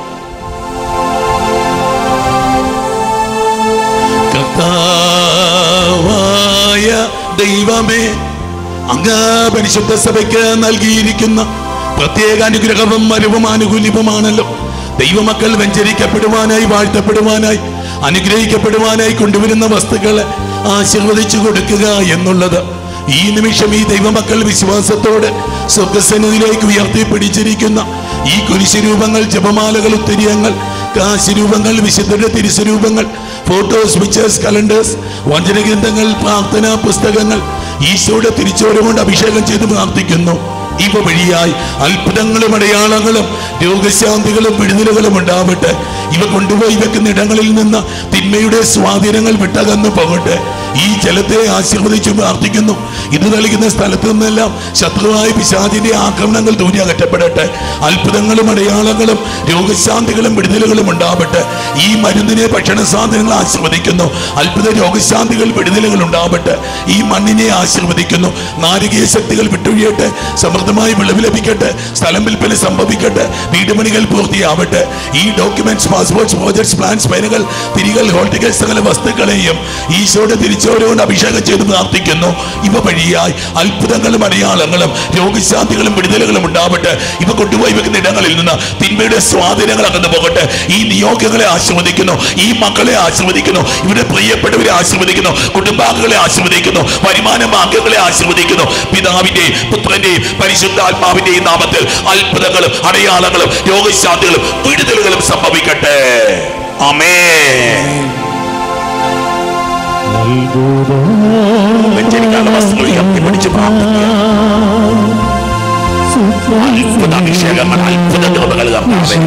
കർത്താവായ ദൈവമേ അങ്ങ് പരിശുദ്ധ സഭയ്ക്ക് നൽകിയിരിക്കുന്ന പ്രത്യേക അനുഗ്രഹവും മരവും ആനുകൂല്യവുമാണല്ലോ ദൈവമക്കൾ വെഞ്ചരിക്കപ്പെടുവാനായി വാഴ്ത്തപ്പെടുവാനായി അനുഗ്രഹിക്കപ്പെടുവാനായി കൊണ്ടുവരുന്ന വസ്തുക്കളെ ആശീർവദിച്ചു കൊടുക്കുക എന്നുള്ളത് ഈ നിമിഷം ഈ ദൈവമക്കൾ വിശ്വാസത്തോടെ സ്വർഗസന്നിധിയിലേക്ക് ഉയർത്തിപ്പിടിച്ചിരിക്കുന്ന ഈ കുരിശുരൂപങ്ങൾ ജപമാലകൾ ഉത്തരീയങ്ങൾ കാശുരൂപങ്ങൾ വിശുദ്ധരുടെ തിരുസ്വരൂപങ്ങൾ ഫോട്ടോസ് പിക്ചേഴ്സ് കലണ്ടേഴ്സ് വചനഗ്രന്ഥങ്ങൾ പ്രാർത്ഥനാ പുസ്തകങ്ങൾ ഈശോയുടെ തിരിച്ചോരം കൊണ്ട് അഭിഷേകം ചെയ്ത് പ്രാർത്ഥിക്കുന്നു ഇവ വഴിയായി അത്ഭുതങ്ങളും അടയാളങ്ങളും രോഗശാന്തികളും വിടുതലുകളും ഉണ്ടാവട്ടെ ഇവ കൊണ്ടുപോയി വെക്കുന്ന ഇടങ്ങളിൽ നിന്ന് തിന്മയുടെ സ്വാധീനങ്ങൾ വിട്ടകന്നു പോകട്ടെ ഈ ജലത്തെ ആശീർവദിച്ച് പ്രാർത്ഥിക്കുന്നു ഇത് തെളിക്കുന്ന സ്ഥലത്ത് നിന്നെല്ലാം ശത്രുവായ പിശാചിന്റെ ആക്രമണങ്ങൾ ദൂരെ അകറ്റപ്പെടട്ടെ അത്ഭുതങ്ങളും അടയാളങ്ങളും രോഗശാന്തികളും വിടുതലുകളും ഉണ്ടാവട്ടെ ഈ മരുന്നിനെ ഭക്ഷണ സാധനങ്ങൾ ആശീർവദിക്കുന്നു അത്ഭുത രോഗശാന്തികൾ വിടുതലുകൾ ഉണ്ടാവട്ടെ ഈ മണ്ണിനെ ആശീർവദിക്കുന്നു നാരികീയ ശക്തികൾ വിട്ടൊഴിയട്ടെ സമൃദ്ധമായി വിളവ് ലഭിക്കട്ടെ സ്ഥലം വിൽപ്പന സംഭവിക്കട്ടെ വീടുപണികൾ പൂർത്തിയാവട്ടെ ഈ ഡോക്യുമെന്റ്സ് പാസ്പോർട്ട്സ് പ്രോജക്ട്സ് പ്ലാൻസ് പേരുകൾ തിരികൾ ഹോൾ ടിക്കറ്റ് സകല വസ്തുക്കളെയും ഈശോയുടെ തിരിച്ചോരോട് അഭിഷേകം ചെയ്ത് പ്രാർത്ഥിക്കുന്നു ഇവ വഴിയായി അത്ഭുതങ്ങളും അടയാളങ്ങളും രോഗശാന്തികളും വിടുതലുകളും ഉണ്ടാവട്ടെ ഇവ കൊണ്ടുപോയി വെക്കുന്ന ഇടങ്ങളിൽ നിന്ന് തിന്മയുടെ സ്വാധീനങ്ങൾ അകന്നു പോകട്ടെ ഈ നിയോഗങ്ങളെ ആശീർവദിക്കുന്നു ഈ മക്കളെ ആശീർവദിക്കുന്നു ഇവരുടെ പ്രിയപ്പെട്ടവരെ ആശീർവദിക്കുന്നു കുടുംബാംഗങ്ങളെ ആശീർവദിക്കുന്നു വരുമാന മാർഗങ്ങളെ ആശീർവദിക്കുന്നു പിതാവിന്റെയും പുത്രന്റെയും പരിശുദ്ധാത്മാവിന്റെയും നാമത്തിൽ അത്ഭുതങ്ങളും അടയാളങ്ങളും രോഗശാന്തികളും വിടുതലുകളും സംഭവിക്കട്ടെ അമേ വെഞ്ചരിക്കാനുള്ള വസ്തുക്കൾ ഉയർത്തിപ്പിടിച്ച് പ്രാർത്ഥിക്കുക അത്ഭുത അഭിഷേകങ്ങൾ അത്ഭുത കൃപകൾ കർത്താവേ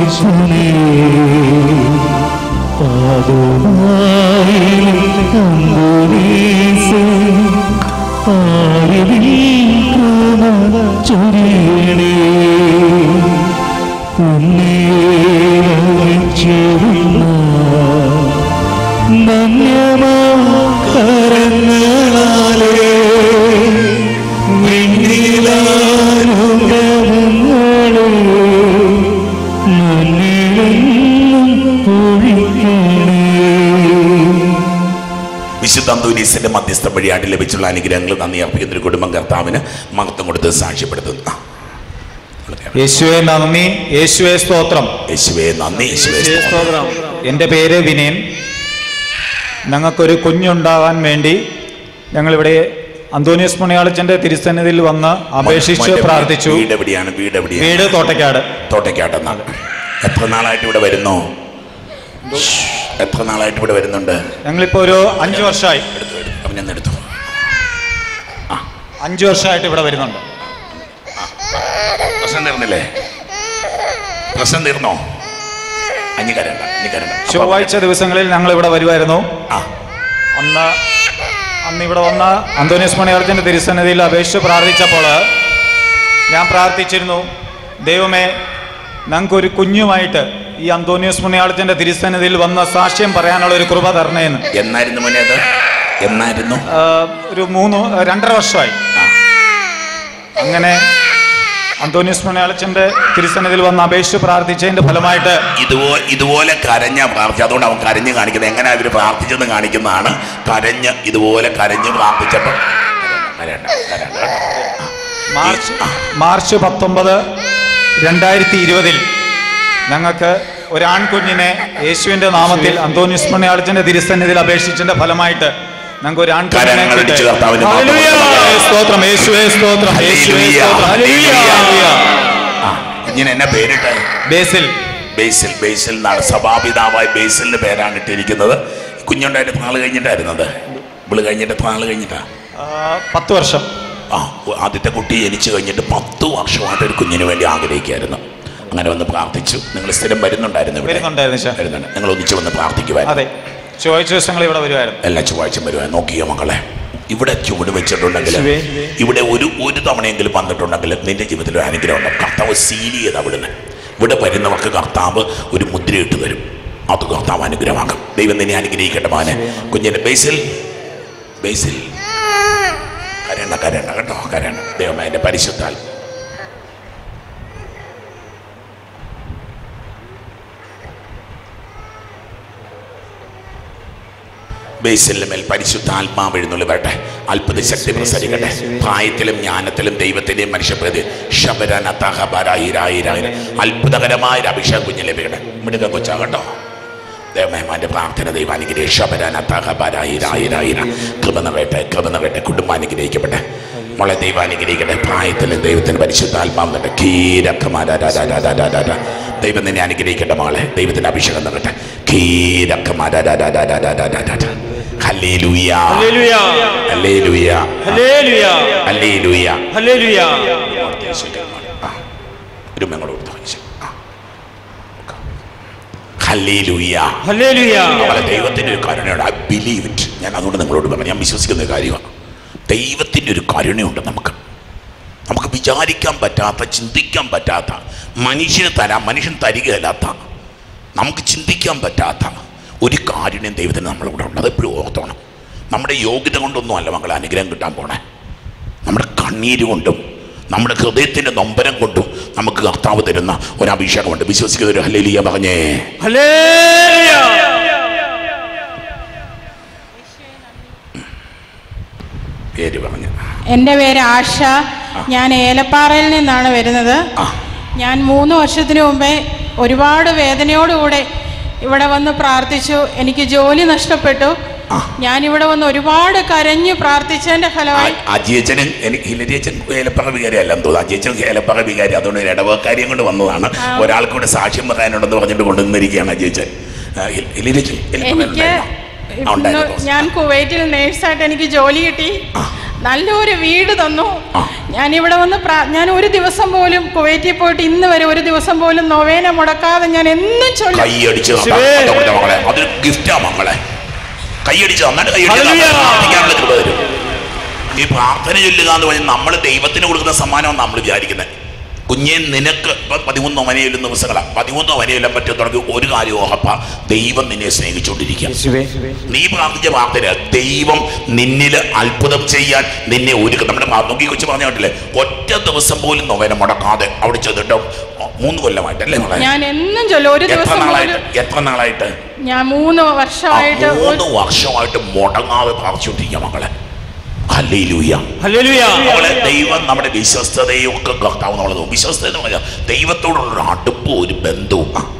വിശുദ്ധ അന്തോനീസിന്റെ മധ്യസ്ഥ വഴിയായിട്ട് ലഭിച്ചുള്ള അനുഗ്രഹങ്ങൾ നന്ദി അർപ്പിക്കുന്ന ഒരു കുടുംബം കർത്താവിന് മഹത്വം കൊടുത്ത് സാക്ഷ്യപ്പെടുത്തുന്നു ആ. യേശുവെ നന്ദി യേശുവെ സ്തോത്രം യേശുവേ നന്ദി യേശുവേ സ്തോത്രം. എൻ്റെ പേര് വിനയൻ ഞങ്ങൾക്കൊരു കുഞ്ഞുണ്ടാവാൻ വേണ്ടി ഞങ്ങളിവിടെ അന്തോണിയസ് പുണ്യാളച്ചൻ്റെ തിരുസന്നിധിയിൽ വന്ന് അപേക്ഷിച്ച് മോന്റെ പ്രാർത്ഥിച്ചു വീട് എവിടെയാണ് വീട് എവിടെയാണ് വീട് തോട്ടയ്ക്കാട് തോട്ടയ്ക്കാട്ടെന്നാണ് എത്ര നാളായിട്ട് ഇവിടെ വരുന്നു എത്ര നാളായിട്ട് ഇവിടെ വരുന്നുണ്ട് ഞങ്ങളിപ്പോൾ ഒരു അഞ്ച് വർഷമായി എടുത്തു എടുത്തു അപ്പം ഞാൻ എടുത്തു അഞ്ച് വർഷമായിട്ട് ഇവിടെ വരുന്നുണ്ട് പ്രശ്നം തീർന്നില്ലേ പ്രശ്നം തീർന്നോ അഞ്ഞി കരണ്ട അഞ്ഞി കരണ്ട ചൊവ്വാഴ്ച ദിവസങ്ങളിൽ ഞങ്ങൾ ഇവിടെ വരുമായിരുന്നു ആ അന്ന് അന്ന് ഇവിടെ വന്ന അന്തോണിയസ് മണിയാർച്ചൻ്റെ തിരുസന്നിധിയിൽ അപേക്ഷിച്ച് പ്രാർത്ഥിച്ചപ്പോൾ ഞാൻ പ്രാർത്ഥിച്ചിരുന്നു ദൈവമേ ഞങ്ങൾക്കൊരു കുഞ്ഞുമായിട്ട് ഈ അന്തോണിയസ് മണിയാളച്ചൻ്റെ തിരുസന്നിധിയിൽ വന്ന സാക്ഷ്യം പറയാനുള്ള ഒരു കൃപ തരണേന്ന് എന്നായിരുന്നു മോനെ അത് എന്നായിരുന്നു ആ, ഒരു മൂന്ന് രണ്ടര വർഷമായി ആ. അങ്ങനെ അന്തോണിയസ് മണിയാളച്ചൻ്റെ തിരുസന്നിധിയിൽ വന്ന് അപേക്ഷിച്ച് പ്രാർത്ഥിച്ചതിൻ്റെ ഫലമായിട്ട് ഇതുപോലെ ഇതുപോലെ കരഞ്ഞ പ്രാർത്ഥിച്ച അതുകൊണ്ട് അവൻ കരഞ്ഞ് കാണിക്കുന്നത് എങ്ങനെ അവർ പ്രാർത്ഥിച്ചെന്ന് കാണിക്കുന്നതാണ് കരഞ്ഞ് ഇതുപോലെ കരഞ്ഞ് പ്രാർത്ഥിച്ചപ്പോൾ കരയണ്ട, കരയണ്ട, കരയണ്ട കേട്ടോ. മാർച്ച് ആ. മാർച്ച് പത്തൊമ്പത് രണ്ടായിരത്തി ഇരുപതിൽ ഞങ്ങൾക്ക് ഒരു ആൺകുഞ്ഞിനെ യേശുവിന്റെ നാമത്തിൽ അന്തോണിസ് മണിയാളച്ചന്റെ തിരുസന്നിധിയിൽ അപേക്ഷിച്ചതിന്റെ ഫലമായിട്ട് ഞങ്ങൾക്ക് ഒരു ആൺകുഞ്ഞിനെ കരങ്ങൾ അടിച്ച് കിട്ടി. കർത്താവിന് ഹല്ലേലൂയ. സ്തോത്രം. സ്തോത്രം യേശുവേ സ്തോത്രം യേശുവേ ഹല്ലേലൂയ. സ്തോത്രം ഹല്ലേലൂയ. ഹല്ലേലൂയ. ഹല്ലേലൂയ. ആ കുഞ്ഞിന് എന്നെ പേരിട്ടെ ബേസിൽ ബേസിൽ ബേസിൽ എന്നാണ് സഭാപിതാവായ ബേസിലിന്റെ പേരാണ് ഇട്ടിരിക്കുന്നത് കുഞ്ഞുണ്ടായിട്ട് എത്ര നാൾ കഴിഞ്ഞിട്ടായിരുന്നത് ഇവള് കഴിഞ്ഞിട്ട് എത്ര നാൾ കഴിഞ്ഞിട്ടാ ആ, പത്ത് വർഷം ആ ആദ്യത്തെ കുട്ടി ജനിച്ചു കഴിഞ്ഞിട്ട് പത്ത് വർഷമായിട്ട് ഒരു കുഞ്ഞിന് വേണ്ടി ആഗ്രഹിക്കായിരുന്നു അങ്ങനെ വന്ന് പ്രാർത്ഥിച്ചു നിങ്ങൾ സ്ഥിരം വരുന്നുണ്ടായിരുന്നു ഇവിടെ വരുന്നുണ്ടായിരുന്നു ശാ. വരുന്നുണ്ട് നിങ്ങൾ ഒന്നിച്ച് വന്ന് പ്രാർത്ഥിക്കുവായിരുന്നു അതെ ചൊവ്വാഴ്ച ദിവസങ്ങൾ ഇവിടെ വരുമായിരുന്നു എല്ലാ ചൊവ്വാഴ്ചയും വരുവാൻ നോക്കിയോ മക്കളെ ഇവിടെ ചുവട് വെച്ചിട്ടുണ്ടെങ്കിൽ ശിവേ. ഇവിടെ ഒരു ഒരു തവണയെങ്കിലും വന്നിട്ടുണ്ടെങ്കിൽ നിന്റെ ജീവിതത്തിൽ ഒരു അനുഗ്രഹം ഉണ്ട് കർത്താവ് സീൽ ചെയ്ത് അവിടുന്ന് ഇവിടെ വരുന്നവർക്ക് കർത്താവ് ഒരു മുദ്ര ഇട്ട് തരും അത് കർത്താവ് അനുഗ്രഹമാക്കും ദൈവം നിന്നെ അനുഗ്രഹിക്കട്ടെ മോനെ കുഞ്ഞിന്റെ ബേസിൽ ബേസിൽ കരയണ്ട കരയണ്ട കേട്ടോ കരയണ്ട ദൈവമേ എൻ്റെ പരിശുദ്ധാൽ ബേസിലിന്റെ മേൽ പരിശുദ്ധാത്മാവ് എഴുന്നള്ളി വരട്ടെ അത്ഭുത ശക്തി പ്രസരിക്കട്ടെ പ്രായത്തിലും ജ്ഞാനത്തിലും ദൈവത്തിന്റെയും മനുഷ്യപ്രതി ശബരനതഹബരായിരായിരായിരം അത്ഭുതകരമായ ഒരു അഭിഷേകം കുഞ്ഞ് ലഭിക്കട്ടെ മിടുക്ക കൊച്ചാകട്ടോ ദേവമേമാന്റെ പ്രാർത്ഥന ദൈവാനുഗ്രഹ ശബരനതഹബരായിരായിരായിരം കൃപ നിറയട്ടെ കൃപ നിറയട്ടെ കുടുംബം അനുഗ്രഹിക്കട്ടെ മോളെ ദൈവാനുഗ്രഹിക്കട്ടെ പ്രായത്തിലും ദൈവത്തിന് പരിശുദ്ധാത്മാവ് നിറട്ടെ കീരക്കമാരാ ദൈവം നിന്നെ അനുഗ്രഹിക്കട്ടെ മോളെ ദൈവത്തിന്റെ അഭിഷേകം നിറട്ടെ കീരക്കമാരാ hallelujah hallelujah hallelujah hallelujah hallelujah hallelujah ആ. ഒരു മെങ്ങോട് കൊടുത്തു ആ. ഹല്ലേലൂയ ഹല്ലേലൂയ അവളെ ദൈവത്തിന്റെ ഒരു കരുണയോട് ഐ ബിലീവ് ഇറ്റ് ഞാൻ അതുകൊണ്ട് നിങ്ങളോട് പറഞ്ഞു ഞാൻ വിശ്വസിക്കുന്ന ഒരു കാര്യമാണ് ദൈവത്തിൻ്റെ ഒരു കരുണയുണ്ട് നമുക്ക് നമുക്ക് വിചാരിക്കാൻ പറ്റാത്ത ചിന്തിക്കാൻ പറ്റാത്ത മനുഷ്യന് തരാൻ മനുഷ്യൻ തരികയല്ലാത്ത നമുക്ക് ചിന്തിക്കാൻ പറ്റാത്ത ഒരു കാരുണ്യം ദൈവത്തിന് നമ്മളിവിടെ ഉണ്ട് അതെപ്പോഴും ഓർത്തോണം നമ്മുടെ യോഗ്യത കൊണ്ടൊന്നും അല്ല മക്കളെ അനുഗ്രഹം കിട്ടാൻ പോണേ നമ്മുടെ കണ്ണീര് കൊണ്ടും നമ്മുടെ ഹൃദയത്തിൻ്റെ നൊമ്പരം കൊണ്ടും നമുക്ക് കർത്താവ് തരുന്ന ഒരു അഭിഷേകമുണ്ട് വിശ്വസിക്കുന്ന ഒരു ഹല്ലേലിയ പറഞ്ഞേ ഹല്ലേലൂയ പേര് പറഞ്ഞു എൻ്റെ പേര് ആശ ഞാൻ ഏലപ്പാറയിൽ നിന്നാണ് വരുന്നത് ആ. ഞാൻ മൂന്ന് വർഷത്തിന് മുമ്പേ ഒരുപാട് വേദനയോടുകൂടെ ഇവിടെ വന്ന് പ്രാർത്ഥിച്ചു എനിക്ക് ജോലി നഷ്ടപ്പെട്ടു ആ. ഞാൻ ഇവിടെ വന്ന് ഒരുപാട് കരഞ്ഞു പ്രാർത്ഥിച്ചതിൻ്റെ ഫലമായി അജിയച്ചനും എനിക്ക് ഹിലരിയച്ചൻ ഏലപ്പറ വികാരി അല്ലെന്ന് തോന്നുന്നു അജിയച്ചൻ ഏലപ്പറ വികാരി അതുകൊണ്ട് ഒരു ഇടവക്കാര്യം കൊണ്ട് വന്നതാണ് ഒരാൾക്കൂടെ സാക്ഷ്യം പറയാനുണ്ടെന്ന് പറഞ്ഞിട്ട് കൊണ്ടുവന്നിരിക്കുകയാണ് അജിയച്ചൻ ഹിലരിയച്ചൻ എനിക്ക് ഇന്ന് ഞാൻ കുവൈറ്റിൽ നേഴ്സായിട്ട് എനിക്ക് ജോലി കിട്ടി ആ. നല്ലൊരു വീട് തന്നു ആ. ഞാൻ ഇവിടെ വന്ന് പ്രാ- ഞാൻ ഒരു ദിവസം പോലും കുവൈറ്റിൽ പോയിട്ട് ഇന്ന് വരെ ഒരു ദിവസം പോലും നൊവേന മുടക്കാതെ ഞാൻ എന്നും ചൊല്ലും കൈയടിച്ച് ശിവേ. മക്കളെ അതൊരു ഗിഫ്റ്റാ മക്കളെ കൈയടിച്ച് നന്നായിട്ട് കൈയടിച്ച് ഹല്ലേലൂയ. പ്രാർത്ഥിക്കാനുള്ള കൃപ തരും ഈ പ്രാർത്ഥന ചൊല്ലുക എന്ന് പറഞ്ഞാൽ നമ്മൾ ദൈവത്തിന് കൊടുക്കുന്ന സമ്മാനമാണ് നമ്മൾ വിചാരിക്കുന്നത് കുഞ്ഞെ നിനക്ക് ഇപ്പം പതിമൂന്നോ വനയിലും ദിവസങ്ങളാണ് പതിമൂന്നോ വനയിലും പറ്റും തുടങ്ങി ഒരു കാര്യം ഉറപ്പ ദൈവം നിന്നെ സ്നേഹിച്ചുകൊണ്ടിരിക്കുക നീ പ്രാർത്ഥിച്ച പ്രാർത്ഥന ദൈവം നിന്നിൽ അത്ഭുതം ചെയ്യാൻ നിന്നെ ഒരുക്കും നമ്മുടെ നോക്കി കൊച്ചു പറഞ്ഞ കേട്ടില്ലേ ഒറ്റ ദിവസം പോലും നൊവേന മുടക്കാതെ അവിടെ ചെന്നിട്ട് മൂന്ന് കൊല്ലമായിട്ടല്ലേ മോളെ ഞാൻ എന്നും ചൊല്ലും ഒരു എത്ര ദിവസം നാളായിട്ട് പോലും എത്ര നാളായിട്ട് ഞാൻ മൂന്ന് ആ, വർഷമായിട്ട് ഒരു- മൂന്ന് വർഷമായിട്ട് മുടങ്ങാതെ പ്രാർത്ഥിച്ചുകൊണ്ടിരിക്കുക മക്കളെ ഹല്ലേലൂയ ഹല്ലേലൂയ നമ്മളെ ദൈവം നമ്മുടെ വിശ്വസ്തതയൊക്കെ കർത്താവ് നമ്മളെ നോക്കും. വിശ്വസ്തത എന്ന് പറഞ്ഞാൽ ദൈവത്തോടുള്ള ഒരു അടുപ്പും ഒരു ബന്ധവും ആ,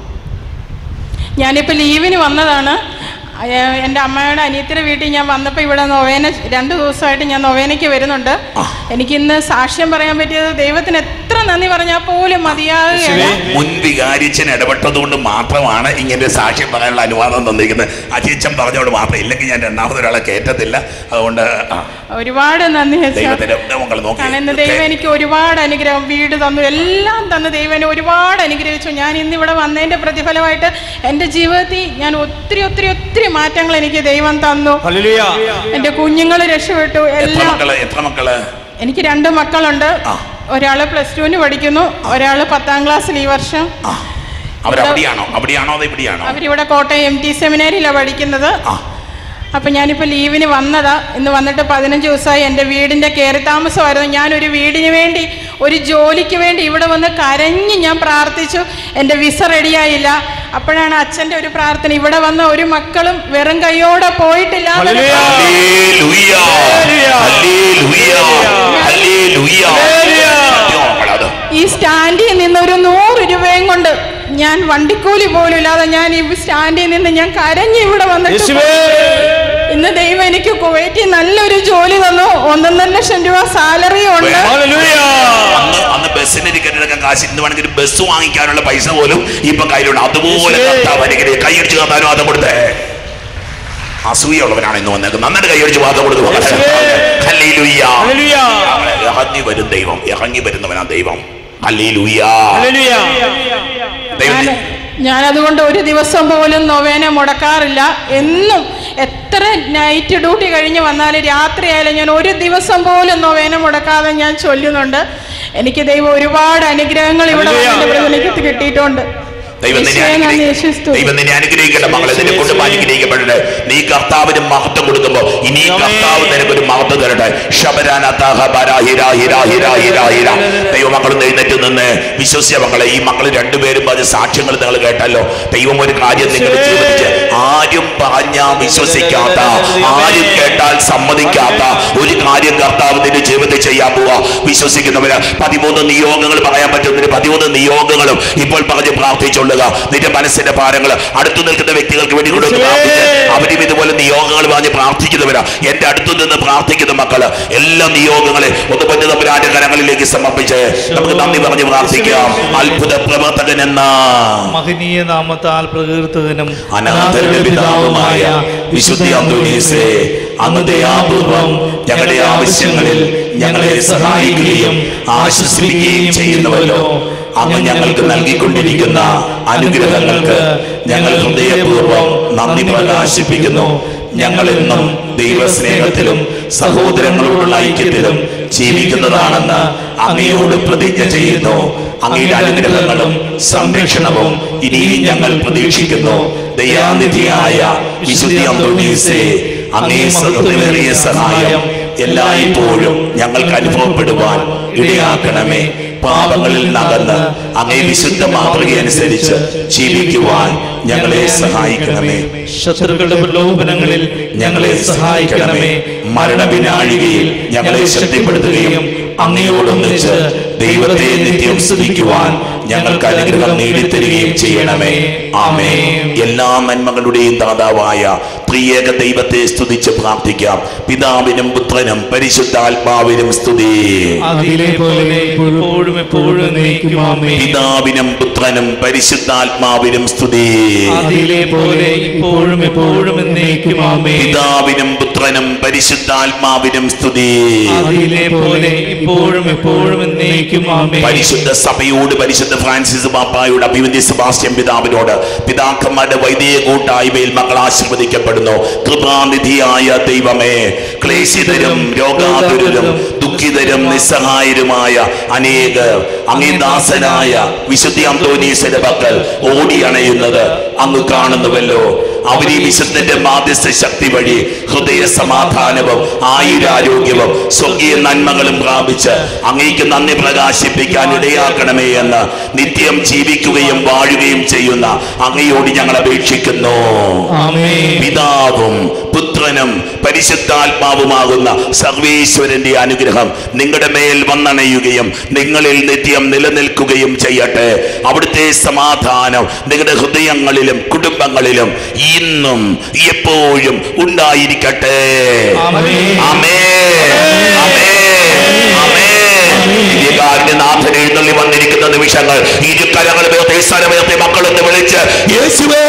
ഞാനിപ്പോൾ ലീവിന് വന്നതാണ് അയ- എൻ്റെ അമ്മയുടെ അനിയത്തിയുടെ വീട്ടിൽ ഞാൻ വന്നപ്പോൾ ഇവിടെ നൊവേന രണ്ട് ദിവസമായിട്ട് ഞാൻ നൊവേനയ്ക്ക് വരുന്നുണ്ട് ആ. എനിക്കിന്ന് സാക്ഷ്യം പറയാൻ പറ്റിയത് ദൈവത്തിന് എത്ര നന്ദി പറഞ്ഞാൽ പോലും മതിയാകുകയില്ല മുൻ വികാരിച്ചൻ ഇടപെട്ടത് കൊണ്ട് മാത്രമാണ് ഇങ്ങനെ സാക്ഷ്യം പറയാനുള്ള അനുവാദം തന്നിരിക്കുന്നത് അജീച്ചൻ പറഞ്ഞോട് മാത്രം ഇല്ലെങ്കിൽ ഞാൻ രണ്ടാമത് ഒരാളെ കയറ്റത്തില്ല അതുകൊണ്ട് ആ, ഒരുപാട് നന്ദി അച്ഛാ. ദൈവത്തിന്റെ മക്കൾ കാരണം ഇന്ന് ദൈവം നോക്കി എനിക്ക് ഒരുപാട് അനുഗ്രഹം വീട് തന്നു എല്ലാം തന്നു ദൈവം എന്നെ ഒരുപാട് അനുഗ്രഹിച്ചു ഞാൻ ഇന്ന് ഇവിടെ വന്നതിൻ്റെ പ്രതിഫലമായിട്ട് എൻ്റെ ജീവിതത്തിൽ ഞാൻ ഒത്തിരി ഒത്തിരി ഒത്തിരി മാറ്റങ്ങൾ എനിക്ക് ദൈവം തന്നു ഹല്ലേലൂയ എൻ്റെ കുഞ്ഞുങ്ങൾ രക്ഷപ്പെട്ടു എത്ര എല്ലാം മക്കള് എത്ര മക്കള് എനിക്ക് രണ്ട് മക്കളുണ്ട് ആ. ഒരാൾ പ്ലസ് ടുവിന് പഠിക്കുന്നു ഒരാൾ പത്താം ക്ലാസ്സിൽ ഈ വർഷം ആ അവരവിടെയാണോ അവിടെയാണോ അതോ ഇവിടെയാണോ അവരിവിടെ കോട്ടയം എം ടി സെമിനാരിയിലാണ് പഠിക്കുന്നത് ആ അപ്പം ഞാനിപ്പോൾ ലീവിന് വന്നതാ ഇന്ന് വന്നിട്ട് പതിനഞ്ച് ദിവസമായി എൻ്റെ വീടിൻ്റെ കയറി താമസമായിരുന്നു ഞാനൊരു വീടിന് വേണ്ടി ഒരു ജോലിക്ക് വേണ്ടി ഇവിടെ വന്ന് കരഞ്ഞ് ഞാൻ പ്രാർത്ഥിച്ചു എൻ്റെ വിസ റെഡിയായില്ല അപ്പോഴാണ് അച്ഛൻ്റെ ഒരു പ്രാർത്ഥന ഇവിടെ വന്ന ഒരു മക്കളും വെറും കൈയോടെ പോയിട്ടില്ല എന്നൊരു ഹല്ലേലൂയ. ഹല്ലേലൂയ. ഹല്ലേലൂയ. ഹല്ലേലൂയ. സത്യം മക്കളെ അത്. ഈ സ്റ്റാൻഡിൽ നിന്ന് ഒരു നൂറ് രൂപയും കൊണ്ട് ഞാൻ വണ്ടിക്കൂലി പോലും ഇല്ലാതെ ഞാൻ ഈ സ്റ്റാൻഡിൽ നിന്ന് ഞാൻ കരഞ്ഞ് ഇവിടെ വന്നിട്ട് യേശുവേ ഇന്ന് ദൈവം എനിക്ക് കുവൈറ്റിൽ നല്ലൊരു ജോലി തന്നു ഒന്നൊന്നര ലക്ഷം രൂപ സാലറിയും ഉണ്ട് ഹല്ലേലൂയ അന്ന് അന്ന് ബസ്സിന് ടിക്കറ്റ് എടുക്കാൻ കാശ് ഇന്ന് വേണമെങ്കിൽ ബസ് വാങ്ങിക്കാനുള്ള പൈസ പോലും ഇപ്പൊ കയ്യിലുണ്ട് അതുപോലെ യേശുവേ. കർത്താവ് അനുഗ്രഹിക്കും. കൈയടിച്ച് കത്താനും അത് കൊടുത്തേ അസൂയുള്ളവനാണ് ഇന്ന് വന്നേക്കുന്നത് നന്നായിട്ട് കൈയടിച്ച് വാദം കൊടുത്തു യേശുവേ. ഹല്ലേലൂയ. ഹല്ലേലൂയ അവനെ ഇറങ്ങി വരും ദൈവം ഇറങ്ങി വരുന്നവനാ ദൈവം ഹല്ലേലൂയ. ഹല്ലേലൂയ ദൈവം ഞാൻ ഞാൻ അതുകൊണ്ട് ഒരു ദിവസം പോലും നൊവേന മുടക്കാറില്ല എന്നും എത്ര നൈറ്റ് ഡ്യൂട്ടി കഴിഞ്ഞ് വന്നാലും രാത്രിയായാലും ഞാൻ ഒരു ദിവസം പോലും നൊവേന മുടക്കാതെ ഞാൻ ചൊല്ലുന്നുണ്ട് എനിക്ക് ദൈവം ഒരുപാട് അനുഗ്രഹങ്ങൾ ഇവിടെ ഹല്ലേലൂയ. വന്നതിന്റെ പ്രതിഫലത്തിൽ കിട്ടിയിട്ടുണ്ട് ദൈവം നിന്നെ യേശുവേ, നന്ദി, അനുഗ്രഹിക്കട്ടെ. യേശുവേ, സ്തുതി. ദൈവം നിന്നെ അനുഗ്രഹിക്കട്ടെ മകളെ നിന്നെ കൊണ്ട് അനുഗ്രഹിക്കപ്പെടട്ടെ നീ കർത്താവിന് മഹത്വം കൊടുക്കുമ്പോ ഇനി ഈ കർത്താവ് നിനക്കൊരു മഹത്വം തരട്ടെ ശബരാനത്താഹ ബരാ ഹിരാ ഹിരാ ഹിരാ ഹിരാ ഹിരാ ദൈവമക്കൾ എഴുന്നേറ്റ് നിന്ന് വിശ്വസിച്ച മക്കളെ ഈ മക്കൾ രണ്ടുപേരും പറഞ്ഞ സാക്ഷ്യങ്ങൾ നിങ്ങൾ കേട്ടല്ലോ ദൈവം ഒരു കാര്യം നിങ്ങൾ ജീവിച്ച് ആരും പറഞ്ഞാ വിശ്വസിക്കാത്ത ആരും കേട്ടാൽ സമ്മതിക്കാത്ത ഒരു കാര്യം കർത്താവ് നിന്റെ ജീവിതത്തിൽ ചെയ്യാൻ പോവാ വിശ്വസിക്കുന്നവര് പതിമൂന്ന് നിയോഗങ്ങൾ പറയാൻ പറ്റുന്നതിന് പതിമൂന്ന് നിയോഗങ്ങളും ഇപ്പോൾ പറഞ്ഞ് പ്രാർത്ഥിച്ചുകൊള്ളുക നിന്റെ മനസ്സിന്റെ ഭാരങ്ങൾ അടുത്തു നിൽക്കുന്ന വ്യക്തികൾക്ക് വേണ്ടി കൂടെ ഒന്ന് പ്രാർത്ഥിച്ച് അവരും ഇതുപോലെ നിയോഗങ്ങൾ പറഞ്ഞ് പ്രാർത്ഥിക്കുന്നവരാ എന്റെ അടുത്തു നിന്ന് പ്രാർത്ഥിക്കുന്ന മക്കള് എല്ലാ നിയോഗങ്ങളെ ഒന്ന് പൊന്നു തമ്പുരാന്റെ കരങ്ങളിലേക്ക് സമർപ്പിച്ച് നമുക്ക് നന്ദി പറഞ്ഞ് പ്രാർത്ഥിക്കാം അത്ഭുത പ്രവർത്തകൻ എന്ന മഹനീയ നാമത്താൽ പ്രകീർത്തകനും അനാഥരുടെ പിതാവുമായ വിശുദ്ധ അന്തോണീസേ അങ്ങ് ദയാപൂർവം ഞങ്ങളുടെ ആവശ്യങ്ങളിൽ ഞങ്ങളെ സഹായിക്കുകയും ആശ്വസിപ്പിക്കുകയും ചെയ്യുന്നുവല്ലോ അങ്ങ് ഞങ്ങൾക്ക് നൽകിക്കൊണ്ടിരിക്കുന്ന അനുഗ്രഹങ്ങൾക്ക് ഞങ്ങൾ ഹൃദയപൂർവ്വം നന്ദി പ്രകാശിപ്പിക്കുന്നു ഞങ്ങളെന്നും ദൈവസ്നേഹത്തിലും സഹോദരങ്ങളോടുള്ള ഐക്യത്തിലും ജീവിക്കുന്നതാണെന്ന് അങ്ങയോട് പ്രതിജ്ഞ ചെയ്യുന്നു അങ്ങയുടെ അനുഗ്രഹങ്ങളും സംരക്ഷണവും ഇനിയും ഞങ്ങൾ പ്രതീക്ഷിക്കുന്നു ദയാനിധിയായ വിശുദ്ധി അന്തോണീസേ അങ്ങേ സഹൃദയമേറിയ സഹായം എല്ലായ്പ്പോഴും ഞങ്ങൾക്ക് അനുഭവപ്പെടുവാൻ ഇടയാക്കണമേ പാപങ്ങളിൽ നകന്ന് അങ്ങേ വിശുദ്ധ മാതൃകയനുസരിച്ച് ജീവിക്കുവാൻ ഞങ്ങളെ സഹായിക്കണമേ ശത്രുക്കളുടെ പ്രലോഭനങ്ങളിൽ ഞങ്ങളെ സഹായിക്കണമേ മരണവിനാഴികയിൽ ഞങ്ങളെ ശക്തിപ്പെടുത്തുകയും അങ്ങയോടൊന്നിച്ച് ദൈവത്തെ നിത്യം സ്തുതിക്കുവാൻ ഞങ്ങൾക്ക് അനുഗ്രഹം നേടിത്തരികയും ചെയ്യണമേ ആമേ എല്ലാ നന്മകളുടെയും ദാതാവായ ത്രിയേക ദൈവത്തെ സ്തുതിച്ച് പ്രാർത്ഥിക്കാം പിതാവിനും പുത്രനും പരിശുദ്ധാത്മാവിനും സ്തുതി അതിലെ പോലെ ഇപ്പോഴും എപ്പോഴും എന്നേക്കും ആമേ പിതാവിനും പുത്രനും പരിശുദ്ധാത്മാവിനും സ്തുതി അതിലെ പോലെ ഇപ്പോഴും എപ്പോഴും എന്നേക്കും ആമേ പിതാവിനും പുത്രനും പരിശുദ്ധാത്മാവിനും സ്തുതി അതിലെ പോലെ ഇപ്പോഴും എപ്പോഴും എന്നേക്കും ആമേ പരിശുദ്ധ സഭയോട് പരിശുദ്ധ ഫ്രാൻസിസ് പാപ്പായുടെ അഭിവന്യ സെബാസ്റ്റ്യൻ പിതാവിനോട് പിതാക്കന്മാരുടെ വൈദിക കൂട്ടായ്മയിൽ മക്കൾ ആശീർവദിക്കപ്പെടുന്നു കൃപാനിധിയായ ദൈവമേ ക്ലേശിതരും രോഗാതുരരും ദുഃഖിതരും നിസ്സഹായരുമായ അനേകർ അങ്ങേ ദാസനായ വിശുദ്ധി അന്തോനീസിന്റെ പക്കൽ ഓടിയണയുന്നത് അങ്ങ് കാണുന്നുവല്ലോ അവരീ വിശുദ്ധന്റെ മാധ്യസ്ഥ ശക്തി വഴി ഹൃദയ സമാധാനവും ആയുരാരോഗ്യവും സ്വർഗീയ നന്മകളും പ്രാപിച്ച് അങ്ങേക്ക് നന്ദി പ്രകാശിപ്പിക്കാൻ ഇടയാക്കണമേ എന്ന് നിത്യം ജീവിക്കുകയും വാഴുകയും ചെയ്യുന്ന അങ്ങയോട് ഞങ്ങൾ അപേക്ഷിക്കുന്നു ആമേ പിതാവും പുത്രനും പരിശുദ്ധാത്മാവുമാകുന്ന സർവേശ്വരന്റെ അനുഗ്രഹം നിങ്ങളുടെ മേൽ വന്നണയുകയും നിങ്ങളിൽ നിത്യം നിലനിൽക്കുകയും ചെയ്യട്ടെ അവിടുത്തെ സമാധാനം നിങ്ങളുടെ ഹൃദയങ്ങളിലും കുടുംബങ്ങളിലും ഇന്നും എപ്പോഴും ഉണ്ടായിരിക്കട്ടെ ആമേൻ. ആമേൻ. ആമേൻ. ആമേൻ. ദിവ്യകാരുണ്യ നാഥൻ എഴുന്നള്ളി വന്നിരിക്കുന്ന നിമിഷങ്ങൾ ഇരുക്കരങ്ങളുമേത്തെ സ്ഥലമേത്തെ മക്കളൊന്ന് വിളിച്ച് യേശുവേ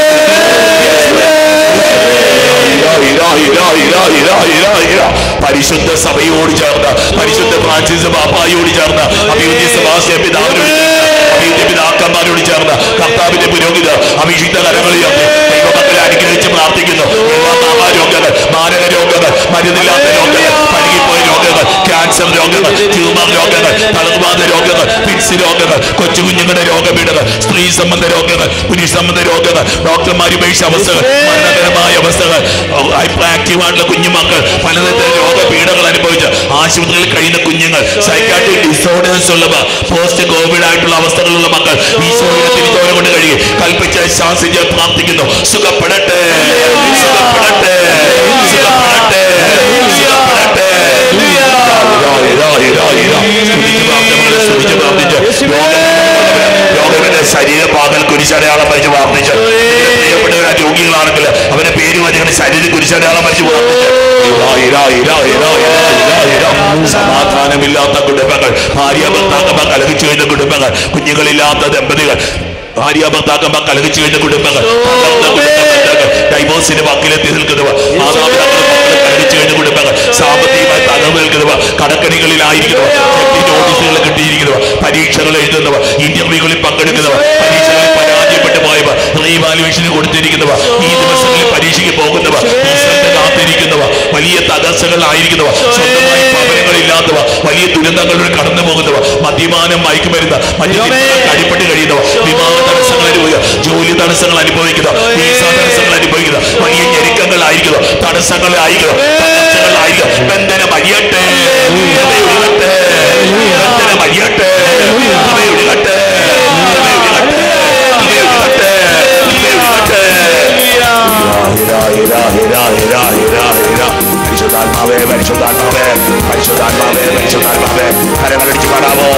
ഇരാ, ഇരാ, ഇരാ, ഇരാ, ഇരാ, ഇരാ, ഇരാ. പരിശുദ്ധ സഭയോട് ചേർന്ന് പരിശുദ്ധ ഫ്രാൻസിസ് പാപ്പായോട് ചേർന്ന് അഭിവൃദ്ധി സെബാസ്റ്റ്യൻ പിതാവിനോട് ചേർന്ന് അഭിവൃദ്ധി പിതാക്കന്മാരോട് ചേർന്ന് കർത്താവിന്റെ പുരോഹിത അഭിഷിക്ത കരങ്ങളിൽ ദൈവമക്കളെ അനുഗ്രഹിച്ച് പ്രാർത്ഥിക്കുന്നു എല്ലാ നാമാരോഗങ്ങൾ മാരക രോഗങ്ങൾ മരുന്നില്ലാത്ത രോഗങ്ങൾ പഴുകിപ്പോയ രോഗങ്ങൾ ക്യാൻസർ രോഗങ്ങൾ ട്യൂമർ രോഗങ്ങൾ തളർവാദ രോഗങ്ങൾ ഫിക്സ് രോഗങ്ങൾ കൊച്ചു കുഞ്ഞുങ്ങളുടെ രോഗപീഠകൾ സ്ത്രീ സംബന്ധ രോഗങ്ങൾ പുരുഷ സംബന്ധ രോഗങ്ങൾ ഡോക്ടർമാർ ഉപേക്ഷ അവസ്ഥകൾ മരണകരമായ അവസ്ഥകൾ ഹൈപ്പർ ആക്റ്റീവ് ആയിട്ടുള്ള കുഞ്ഞുമക്കൾ പലതരത്തിലുള്ള രോഗപീഠകൾ അനുഭവിച്ച് ആശുപത്രിയിൽ കഴിയുന്ന കുഞ്ഞുങ്ങൾ സൈക്കാട്രിക് ഡിസോർഡേഴ്സ് ഉള്ളവർ പോസ്റ്റ് കോവിഡ് ആയിട്ടുള്ള അവസ്ഥകളുള്ള മക്കൾ ഈശോയുടെ തിരിച്ചോരം കൊണ്ട് കഴിയും കൽപ്പിച്ച് ശാസിച്ച് പ്രാർത്ഥിക്കുന്നു സുഖപ്പെടട്ടെ സുഖപ്പെടട്ടെ സുഖപ്പെടട്ടെ സുഖപ്പെടട്ടെ ഇതാ, ഇതാ, ഇതാ, ഇതാ. സ്തുതിച്ച് പ്രാർത്ഥിച്ച് സ്തുതിച്ച് പ്രാർത്ഥിച്ച് രോഗത്തിന്റെ ശരീരപാകൽ കുരിശടയാളം വരച്ച് പ്രാർത്ഥിച്ച് പ്രിയപ്പെട്ടവരാ രോഗികളാണെങ്കിൽ അവന്റെ പേര് വരച്ച് ശരീര കുരിശടയാളം വരച്ച് പ്രാർത്ഥിച്ച് ഇതാ, ഇതാ, ഇതാ, ഇതാ, ഇതാ, ഇതാ, ഇതാ. സമാധാനമില്ലാത്ത കുടുംബങ്ങൾ ഭാര്യ ഭർത്താക്കന്മാർ കലഹിച്ചു കഴിഞ്ഞ കുടുംബങ്ങൾ കുഞ്ഞുങ്ങളില്ലാത്ത ദമ്പതികൾ ഭാര്യ ഭർത്താക്കന്മാർ കലഹിച്ചു കഴിഞ്ഞ കുടുംബങ്ങൾ തകർന്ന കുടുംബങ്ങൾ ഡൈവോഴ്സിന്റെ വക്കിലെത്തി നിൽക്കുന്നവർ മാതാപിതാക്കൾ മക്കളെ കലഹിച്ചു കഴിഞ്ഞ കുടുംബങ്ങൾ സാമ്പത്തികമായി തകർന്നു നിൽക്കുന്നവർ കടക്കണികളിലായിരിക്കുന്നവർ ജപ്തി നോട്ടീസുകൾ കിട്ടിയിരിക്കുന്നവർ പരീക്ഷകൾ എഴുതുന്നവർ ഇന്റർവ്യൂകളിൽ പങ്കെടുക്കുന്നവർ പരീക്ഷകളിൽ പരാജയപ്പെട്ടു പോയവർ റീവാലുവേഷന് കൊടുത്തിരിക്കുന്നവർ ഈ ദിവസങ്ങളിൽ പരീക്ഷയ്ക്ക് പോകുന്നവർ ഈ ശ്രദ്ധ കാത്തിരിക്കുന്നവർ വലിയ തകർച്ചകളിലായിരിക്കുന്നവർ സ്വന്തമായി ഭവനങ്ങളില്ലാത്തവർ വലിയ ദുരന്തങ്ങളിലൂടെ കടന്നു പോകുന്നവർ മദ്യപാനം മയക്കുമരുന്ന് മറ്റു അടിപ്പെട്ട് കഴിയുന്നവർ വിവാഹ തടസ്സങ്ങൾ അനുഭവിക്കുക ജോലി തടസ്സങ്ങൾ അനുഭവിക്കുക വീസ തടസ്സങ്ങൾ അനുഭവിക്കുക വലിയ ഞെരുക്കങ്ങളായിരിക്കുന്നു തടസ്സങ്ങളായിരിക്കുന്നു തകർച്ചകളായിരിക്കും ബന്ധനം അഴിയട്ടെ ഒഴുകട്ടെ ബന്ധനം അഴിയട്ടെ ഒഴുകട്ടെ ഒഴുകട്ടെ പരിശുദ്ധാത്മാവേ പരിശുദ്ധാത്മാവേ പരിശുദ്ധാത്മാവേ പരിശുദ്ധാത്മാവേ കരങ്ങളടിച്ച് പാടാമോ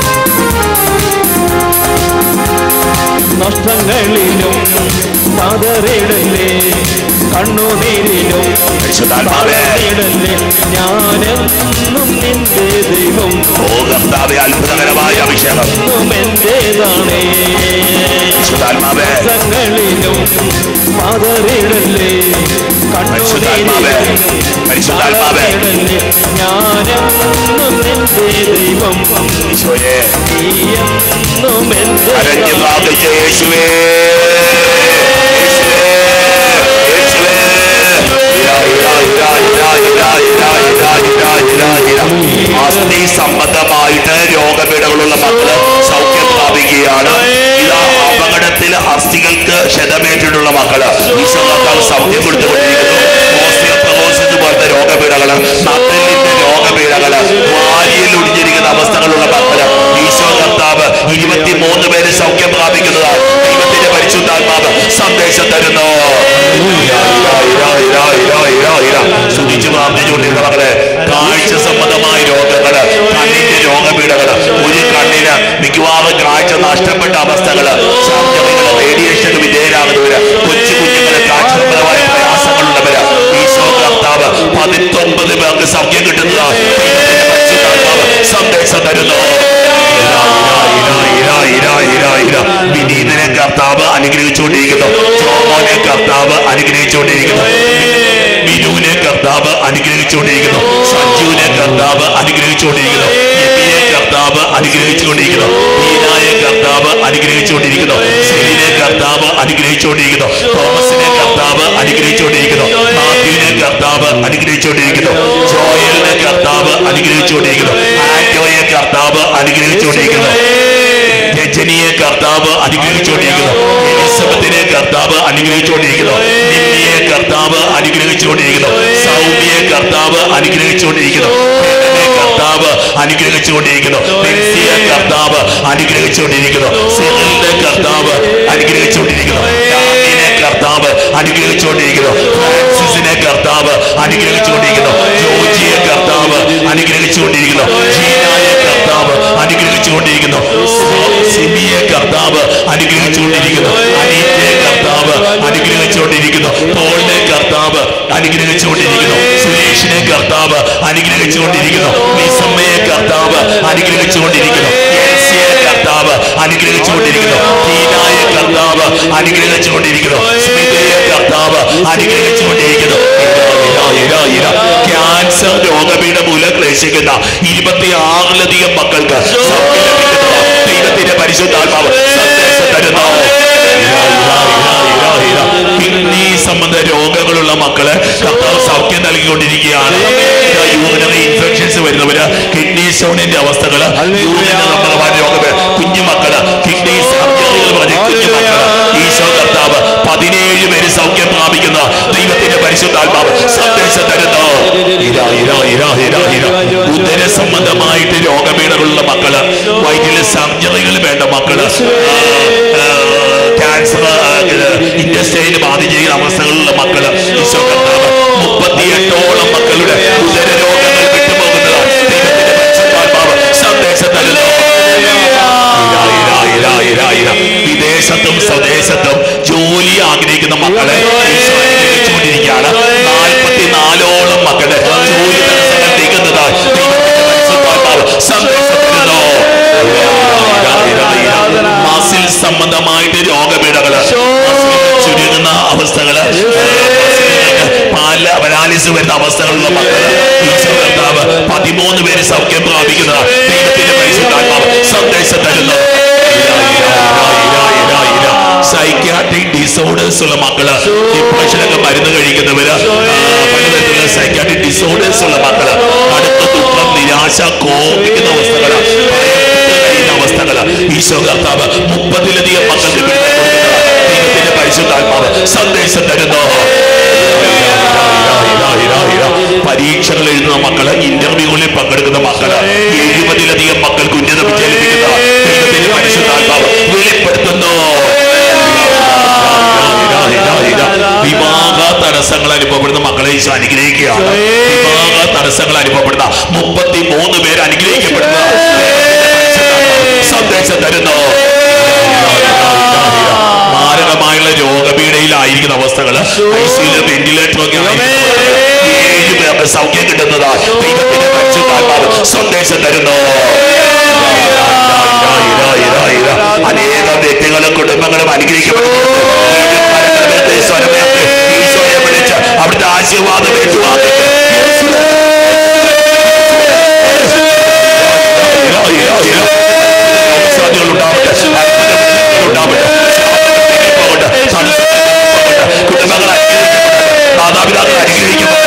നഷ്ടങ്ങളിലും പതറിടല്ലേ കണ്ണുനീരിലും പരിശുദ്ധാത്മാവേ പതറിടല്ലേ ഞാനെന്നും നിന്റെ ദൈവം ഓ കർത്താവേ അത്ഭുതകരമായ അഭിഷേകം എന്നും എന്റേതാണേ പരിശുദ്ധാത്മാവേ നഷ്ടങ്ങളിലും പതറിടല്ലേ പരിശുദ്ധാത്മാവേ, പരിശുദ്ധാത്മാവേ. പതറിടല്ലേ ഞാനെന്നും നിന്റെ ദൈവം ഈശോയെ നീയെന്നും എന്റെ കരഞ്ഞു പ്രാർത്ഥിച്ച യേശുവേ യേശുവേ യേശുവേ അസ്ഥി സംബന്ധമായിട്ട് രോഗപീഠകളുള്ള മക്കള് സൗഖ്യം പ്രാപിക്കുകയാണ് ഇതാ അപകടത്തിൽ അസ്ഥികൾക്ക് ക്ഷതമേറ്റിട്ടുള്ള മക്കള് ഈശോ കർത്താവ് സൗഖ്യം കൊടുത്തുകൊണ്ടിരിക്കുന്നു ഓസ്റ്റിയോപറോസിസ് പോലത്തെ രോഗപീഠകള് നട്ടെല്ലിന്റെ രോഗപീഠകള് വാരിയിൽ ഒടിഞ്ഞിരിക്കുന്ന അവസ്ഥകളുള്ള മക്കള് ഈശോ കർത്താവ് ഇരുപത്തിമൂന്ന് പേര് സൗഖ്യം പ്രാപിക്കുന്നതാണ് ദൈവത്തിന്റെ പരിശുദ്ധാത്മാവ് സന്ദേശം തരുന്നു സ്തുതിച്ചു പ്രാർത്ഥിച്ചുകൊണ്ടിരുന്ന മകളെ കാഴ്ച സംബന്ധമായ രോഗങ്ങള് കണ്ണിന്റെ രോഗപീഠകള് ഒരു കണ്ണിന് മിക്കവാറും കാഴ്ച നഷ്ടപ്പെട്ട അവസ്ഥകള് സർജറികള് റേഡിയേഷന് വിധേയരാകുന്നവര് കൊച്ചു കുഞ്ഞുങ്ങള് കാഴ്ച സംബന്ധമായ പ്രയാസങ്ങളുള്ളവര് ഈശോ കർത്താവ് പതിത്തൊമ്പത് പേർക്ക് സൗഖ്യം കിട്ടുന്നതാണ് ദൈവത്തിന്റെ പരിശുദ്ധാത്മാവ് സന്ദേശം തരുന്നു വിനീതനെ കർത്താവ് അനുഗ്രഹിച്ചുകൊണ്ടിരിക്കുന്നു ജോമോനെ കർത്താവ് അനുഗ്രഹിച്ചുകൊണ്ടിരിക്കുന്നു മിനുവിനെ കർത്താവ് അനുഗ്രഹിച്ചുകൊണ്ടിരിക്കുന്നു സഞ്ജുവിനെ കർത്താവ് അനുഗ്രഹിച്ചുകൊണ്ടിരിക്കുന്നു എബിയെ കർത്താവ് അനുഗ്രഹിച്ചുകൊണ്ടിരിക്കുന്നു ഈനായെ കർത്താവ് അനുഗ്രഹിച്ചുകൊണ്ടിരിക്കുന്നു സെലിനെ കർത്താവ് അനുഗ്രഹിച്ചുകൊണ്ടിരിക്കുന്നു തോമസിനെ കർത്താവ് അനുഗ്രഹിച്ചുകൊണ്ടിരിക്കുന്നു മാത്യുവിനെ കർത്താവ് അനുഗ്രഹിച്ചുകൊണ്ടിരിക്കുന്നു ജോയലിനെ കർത്താവ് അനുഗ്രഹിച്ചുകൊണ്ടിരിക്കുന്നു ആന്റോയെ കർത്താവ് അനുഗ്രഹിച്ചുകൊണ്ടിരിക്കുന്നു രജനിയെ കർത്താവ് അനുഗ്രഹിച്ചുകൊണ്ടിരിക്കുന്നു എലിസബത്തിനെ കർത്താവ് അനുഗ്രഹിച്ചുകൊണ്ടിരിക്കുന്നു നിമ്മിയെ കർത്താവ് അനുഗ്രഹിച്ചുകൊണ്ടിരിക്കുന്നു സൗമ്യയെ കർത്താവ് അനുഗ്രഹിച്ചുകൊണ്ടിരിക്കുന്നു ഹെലനെ കർത്താവ് അനുഗ്രഹിച്ചുകൊണ്ടിരിക്കുന്നു ബെൻസിയെ കർത്താവ് അനുഗ്രഹിച്ചുകൊണ്ടിരിക്കുന്നു സിറിലിനെ കർത്താവ് അനുഗ്രഹിച്ചുകൊണ്ടിരിക്കുന്നു ഡാമിനെ കർത്താവ് അനുഗ്രഹിച്ചുകൊണ്ടിരിക്കുന്നു ഫ്രാൻസിസിനെ കർത്താവ് അനുഗ്രഹിച്ചുകൊണ്ടിരിക്കുന്നു ജോജിയെ കർത്താവ് അനുഗ്രഹിച്ചുകൊണ്ടിരിക്കുന്നു ജീനായെ കർത്താവ് അനുഗ്രഹിച്ചുകൊണ്ടിരിക്കുന്നു സിമിയെ കർത്താവ് അനുഗ്രഹിച്ചുകൊണ്ടിരിക്കുന്നു അനീറ്റയെ കർത്താവ് അനുഗ്രഹിച്ചുകൊണ്ടിരിക്കുന്നു പോളിനെ കർത്താവ് അനുഗ്രഹിച്ചുകൊണ്ടിരിക്കുന്നു സുരേഷിനെ കർത്താവ് അനുഗ്രഹിച്ചുകൊണ്ടിരിക്കുന്നു നിസമ്മയെ കർത്താവ് അനുഗ്രഹിച്ചുകൊണ്ടിരിക്കുന്നു എൽസിയെ കർത്താവ് അനുഗ്രഹിച്ചുകൊണ്ടിരിക്കുന്നു ടീനായെ കർത്താവ് അനുഗ്രഹിച്ചുകൊണ്ടിരിക്കുന്നു സ്മിതയെ കർത്താവ് അനുഗ്രഹിച്ചുകൊണ്ടിരിക്കുന്നു ഇതാ, ഇതാ, ഇതാ, ഇതാ. ക്യാൻസർ രോഗപീഠ മൂലം ക്ലേശിക്കുന്ന ഇരുപത്തിയാറിലധികം മക്കൾക്ക് സൗഖ്യം ലഭിക്കുന്നതാണ്. ദൈവത്തിന്റെ പരിശുദ്ധാത്മാവ് സന്ദേശം തരുന്നു ഇതാ, ഇതാ, ഇതാ, ഇതാ, ഇതാ. കിഡ്നി സംബന്ധ രോഗങ്ങളുള്ള മക്കള് കർത്താവ് സൗഖ്യം നൽകിക്കൊണ്ടിരിക്കുകയാണ് ഇതാ, യൂറിനറി ഇൻഫെക്ഷൻസ് വരുന്നവര് കിഡ്നി സ്റ്റോണിന്റെ അവസ്ഥകള് യൂറിന് സംബന്ധമായ രോഗം കുഞ്ഞുമക്കള് കിഡ്നി സർജറികൾ പറഞ്ഞ കുഞ്ഞുമക്കള് ഈശോ കർത്താവ് പതിനേഴ് പേര് സൗഖ്യം പ്രാപിക്കുന്ന ദൈവത്തിന്റെ പരിശുദ്ധാത്മാവ് സന്ദേശം തരുന്നു ഇതാ ഇതാ ഇതാ ഇതാ ഇതാ ഉദര സംബന്ധമായിട്ട് രോഗപീഠകളുള്ള മക്കള് വൈദ്യുതി സർജറികൾ വേണ്ട മക്കള് ക്യാൻസർ ഇൻഡസ്ട്രിയിൽ ബാധിച്ചിരിക്കുന്ന അവസ്ഥകളുള്ള മക്കള് ഈശോ കർത്താവ് മുപ്പത്തിയെട്ടോളം മക്കളുടെ ഉദര രോഗങ്ങൾ വിട്ടുപോകുന്നതാണ് ദൈവത്തിന്റെ പരിശുദ്ധാത്മാവ് സന്ദേശം തരുന്നു ഇരാ, ഇരാ, ഇരാ, ഇരാ, ഇരാ. വിദേശത്തും സ്വദേശത്തും ജോലി ആഗ്രഹിക്കുന്ന മക്കളെ ഈശോ അനുഗ്രഹിച്ചുകൊണ്ടിരിക്കുകയാണ് നാൽപ്പത്തിനാലോളം മക്കളെ ജോലി തടസ്സങ്ങൾ നീങ്ങുന്നതായി ദൈവത്തിന്റെ പരിശുദ്ധാത്മാവ് സന്ദേശം തരുന്നു ഇരാ, ഇരാ, ഇരാ, ഇരാ. മസിൽ സംബന്ധമായിട്ട് രോഗപീഠകള് മസിലുകൾ ചുരുങ്ങുന്ന അവസ്ഥകള് മസിലുകൾക്ക് പല പരാലിസ് വരുന്ന അവസ്ഥകളുള്ള മക്കള് ഈശോ കർത്താവ് പതിമൂന്ന് പേര് സൗഖ്യം പ്രാപിക്കുന്നതാണ് ദൈവത്തിന്റെ പരിശുദ്ധാത്മാവ് സന്ദേശം തരുന്നു സൈക്യാട്രിക് ഡിസോർഡേഴ്സ് ഉള്ള മക്കള് ഡിപ്രഷനൊക്കെ മരുന്ന് കഴിക്കുന്നവര് ആ, പലതരത്തിലുള്ള സൈക്യാട്രിക് ഡിസോർഡേഴ്സ് ഉള്ള മക്കള് അടുത്ത ദുഃഖം നിരാശ കോപിക്കുന്ന അവസ്ഥകള് ഭയപ്പെട്ട് കഴിയുന്ന അവസ്ഥകള് ഈശോ കർത്താവ് മുപ്പതിലധികം മക്കൾക്ക് വിടുതൽ കൊടുക്കുന്നതാണ്. ദൈവത്തിന്റെ പരിശുദ്ധാത്മാവ് സന്ദേശം തരുന്നു പരീക്ഷകൾ എഴുതുന്ന മക്കള് ഇന്റർവ്യൂകളിൽ പങ്കെടുക്കുന്ന മക്കള് എഴുപതിലധികം മക്കൾക്ക് ഉന്നത വിജയം ലഭിക്കുന്ന ദൈവത്തിന്റെ പരിശുദ്ധാത്മാവ് വെളിപ്പെടുത്തുന്നു വിവാഹ തടസ്സങ്ങൾ അനുഭവപ്പെടുന്ന മക്കളെ ഈശോ അനുഗ്രഹിക്കുകയാണ് വിവാഹ തടസ്സങ്ങൾ അനുഭവപ്പെടുന്ന മുപ്പത്തി മൂന്ന് പേര് അനുഗ്രഹിക്കപ്പെടുന്ന സന്ദേശം തരുന്നു മാരകമായുള്ള രോഗപീഠയിലായിരിക്കുന്ന അവസ്ഥകള് ഐസിയിലും വെന്റിലേറ്ററും ഒക്കെ ആയിരിക്കുന്ന അവസ്ഥകള് ഏഴ് പേർക്ക് സൗഖ്യം കിട്ടുന്നതാ ദൈവത്തിന്റെ പരിശുദ്ധാത്മാവ് സന്ദേശം തരുന്നു അനേകം വ്യക്തികളും കുടുംബങ്ങളും അനുഗ്രഹിക്കപ്പെടുന്നു സ്വരമേറ്റ് ഈശോയെ വിളിച്ച് അവിടുത്തെ ആശീർവാദം ഏറ്റുവാങ്ങിക്ക് അവസരങ്ങൾ ഉണ്ടാവട്ടെ അത്ഭുതങ്ങൾ ഉണ്ടാവട്ടെ ശാപങ്ങൾ നീങ്ങിപ്പോകട്ടെ തടസ്സങ്ങൾ നീങ്ങിപ്പോകട്ടെ കുടുംബങ്ങൾ അനുഗ്രഹിക്കപ്പെടട്ടെ മാതാപിതാക്കൾ അനുഗ്രഹിക്കപ്പെടട്ടെ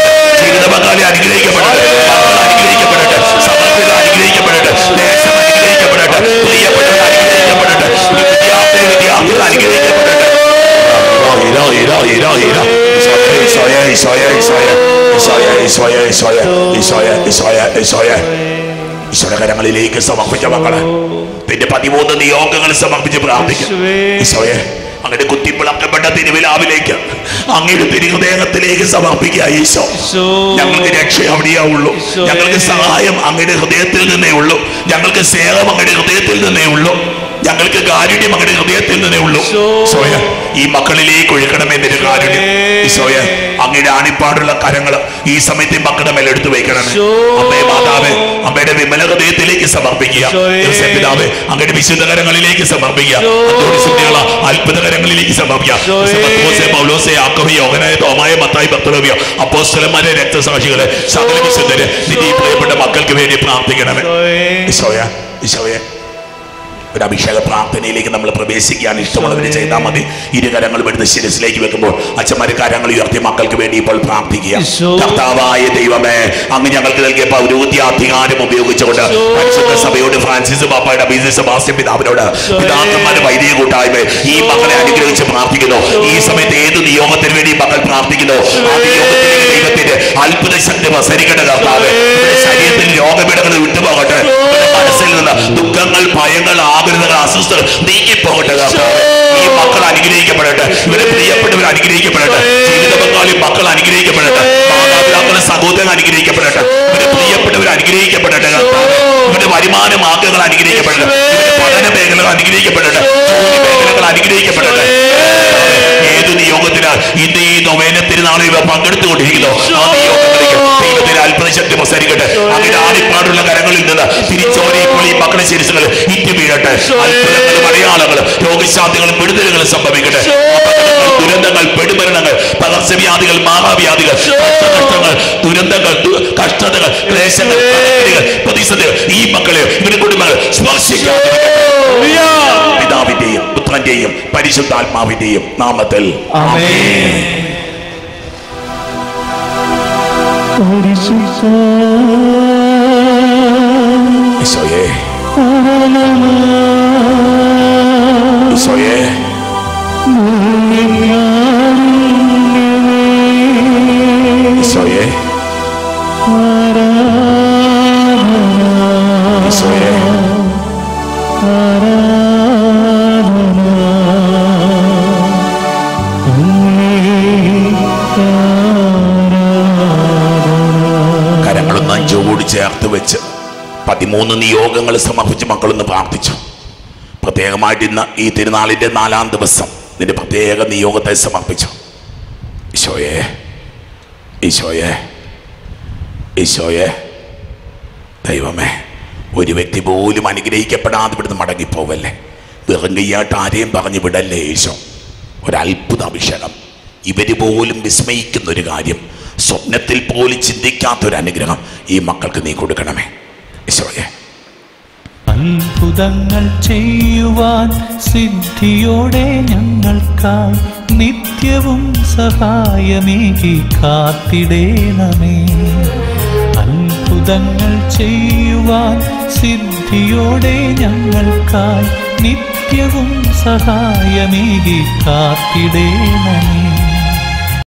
ഈശോയെ ഈശോയെ ഈശോയെ ഈശോയുടെ കരങ്ങളിലേക്ക് സമർപ്പിച്ച മക്കളെ നിന്റെ പതിമൂന്ന് നിയോഗങ്ങൾ സമർപ്പിച്ച് പ്രാർത്ഥിക്കും ഈശോയെ അങ്ങനെ കുത്തിപ്പിളക്കപ്പെട്ട തിരുവിലാവിലേക്ക് അങ്ങയുടെ തിരുഹൃദയത്തിലേക്ക് സമർപ്പിക്കുക ഈശോ ഞങ്ങൾക്ക് രക്ഷ അവിടെയാവുള്ളൂ ഞങ്ങൾക്ക് സഹായം അങ്ങയുടെ ഹൃദയത്തിൽ നിന്നേ ഉള്ളൂ ഞങ്ങൾക്ക് സ്നേഹം അങ്ങയുടെ ഹൃദയത്തിൽ നിന്നേ ഉള്ളൂ ഞങ്ങൾക്ക് കാരുണ്യം അങ്ങയുടെ ഹൃദയത്തിൽ നിന്നേ ഉള്ളൂ സോയ ഈ മക്കളിലേക്ക് ഒഴുക്കണമേ നിന്റെ കാരുണ്യം ഈശോയ അങ്ങയുടെ ആണിപ്പാടുള്ള കരങ്ങൾ ഈ സമയത്ത് ഈ മക്കളുടെ മേലെ എടുത്തു വയ്ക്കണമേ അമ്മേ മാതാവേ അമ്മയുടെ വിമല ഹൃദയത്തിലേക്ക് സമർപ്പിക്കുക യേശുവേ പിതാവേ അങ്ങയുടെ വിശുദ്ധ കരങ്ങളിലേക്ക് സമർപ്പിക്കുക അത്ഭുതസിദ്ധികള അത്ഭുത കരങ്ങളിലേക്ക് സമർപ്പിക്കുക പത്രോസേ, പൗലോസേ, യാക്കോബ്, യോഹന്നായ, തോമായ മത്തായി ബർത്തലോമിയോ അപ്പോസ്തലന്മാരെ രക്തസാക്ഷികളെ സകല വിശുദ്ധരെ നിന്റെ ഈ പ്രിയപ്പെട്ട മക്കൾക്ക് വേണ്ടി പ്രാർത്ഥിക്കണമേ ഈശോയ ഈശോയെ ഒരു അഭിഷേക പ്രാർത്ഥനയിലേക്ക് നമ്മൾ പ്രവേശിക്കാൻ ഇഷ്ടമുള്ളവരെ ചെയ്താൽ മതി ഇരു കരങ്ങളും എടുത്ത് ശിരസിലേക്ക് വെക്കുമ്പോൾ അച്ഛന്മാര് കരങ്ങൾ ഉയർത്തി മക്കൾക്ക് വേണ്ടി ഇപ്പോൾ പ്രാർത്ഥിക്കുക കർത്താവായ ദൈവമേ അങ്ങ് ഞങ്ങൾക്ക് നൽകിയ പൗരോഗ്യ അധികാരം ഉപയോഗിച്ചുകൊണ്ട് പരിശുദ്ധ സഭയോട് ഫ്രാൻസിസ് പാപ്പയുടെ അഭിജിത് സെബാസ്റ്റ്യൻ പിതാവിനോട് പിതാക്കന്മാരുടെ വൈദിക കൂട്ടായ്മ ഈ മക്കളെ അനുഗ്രഹിച്ച് പ്രാർത്ഥിക്കുന്നു ഈ സമയത്ത് ഏത് നിയോഗത്തിന് വേണ്ടി ഈ മക്കൾ പ്രാർത്ഥിക്കുന്നു ആ നിയോഗത്തിലേക്ക് ദൈവത്തിന്റെ അത്ഭുത ശക്തി പ്രസരിക്കട്ടെ കർത്താവ് ഇവരുടെ ശരീരത്തിൽ രോഗപീഠങ്ങൾ വിട്ടുപോകട്ടെ ഇവരുടെ മനസ്സിൽ നിന്ന് ദുഃഖങ്ങൾ ഭയങ്ങൾ ആകുലതകൾ അസ്വസ്ഥകൾ നീങ്ങിപ്പോകട്ടെ കർത്താവേ. ഈ മക്കൾ അനുഗ്രഹിക്കപ്പെടട്ടെ ഇവരെ പ്രിയപ്പെട്ടവർ അനുഗ്രഹിക്കപ്പെടട്ടെ ജീവിത പങ്കാളി മക്കൾ അനുഗ്രഹിക്കപ്പെടട്ടെ മാതാപിതാക്കളെ സഹോദരൻ അനുഗ്രഹിക്കപ്പെടട്ടെ ഇവരെ പ്രിയപ്പെട്ടവർ അനുഗ്രഹിക്കപ്പെടട്ടെ കർത്താവേ. ഇവരുടെ വരുമാന മാർഗങ്ങൾ അനുഗ്രഹിക്കപ്പെടട്ടെ ഇവരുടെ പഠന മേഖലകൾ അനുഗ്രഹിക്കപ്പെടട്ടെ ജോലി മേഖലകൾ അനുഗ്രഹിക്കപ്പെടട്ടെ ഏത് നിയോഗത്തിനാൽ ഇന്ന് ഈ നൊവേന തിരുനാളിൽ ഇവ പങ്കെടുത്തുകൊണ്ടിരിക്കുന്നു ആ നിയോഗങ്ങളിലേക്ക് ദൈവത്തിന്റെ അത്ഭുത ശക്തി പ്രസരിക്കട്ടെ അങ്ങനെ ആടിപ്പാടുള്ള കരങ്ങളിൽ നിന്ന് തിരിച്ചോരെ ഇപ്പോൾ ഈ മക്കളെ ശിരസുകൾ ഇറ്റി വീഴട്ടെ അത്ഭുതങ്ങളും അടയാളങ്ങളും രോഗശാന്തികളും വിടുതലുകളും സംഭവിക്കട്ടെ അപകടങ്ങൾ, ദുരന്തങ്ങൾ പെടുമരണങ്ങൾ പകർച്ചവ്യാധികൾ മാറാവ്യാധികൾ കഷ്ടങ്ങൾ ദുരന്തങ്ങൾ ദു- കഷ്ടതകൾ ക്ലേശങ്ങൾ കടക്കടികൾ പ്രതിസന്ധികൾ ഈ മക്കളെ ഇവരുടെ കുടുംബങ്ങൾ സ്പർശിക്കാതെ പിതാവിന്റെയും പുത്രന്റെയും പരിശുദ്ധാത്മാവിന്റെയും നാമത്തിൽ ഈശോയെ ഈശോയെ ഈശോയെ ഈശോയെ കരങ്ങളൊന്ന് അഞ്ചോട് ചേർത്ത് വെച്ച് പതിമൂന്ന് നിയോഗങ്ങൾ സമർപ്പിച്ച് മക്കളൊന്ന് പ്രാർത്ഥിച്ചു പ്രത്യേകമായിട്ട് ഇന്ന് ഈ തിരുനാളിൻ്റെ നാലാം ദിവസം നിന്റെ പ്രത്യേക നിയോഗത്തെ സമർപ്പിച്ചു ഈശോയെ ഈശോയെ ഈശോയെ ദൈവമേ ഒരു വ്യക്തി പോലും അനുഗ്രഹിക്കപ്പെടാതെ ഇവിടുന്ന് മടങ്ങിപ്പോവല്ലേ വെറും കയ്യായിട്ട് ആരെയും പറഞ്ഞു വിടല്ലേ ഈശോ ഒരത്ഭുത അഭിഷേകം ഇവര് പോലും വിസ്മയിക്കുന്ന ഒരു കാര്യം സ്വപ്നത്തിൽ പോലും ചിന്തിക്കാത്ത ഒരു അനുഗ്രഹം ഈ മക്കൾക്ക് നീ കൊടുക്കണമേ ഈശോയെ അത്ഭുതങ്ങൾ ചെയ്യുവാൻ സിദ്ധിയോടെ ഞങ്ങൾക്കായി നിത്യവും സഹായമേകി കാത്തിടേണമേ അത്ഭുതങ്ങൾ ചെയ്യുവാൻ സിദ്ധിയോടെ ഞങ്ങൾക്കായി നിത്യവും സഹായമേകി കാത്തിടേണമേ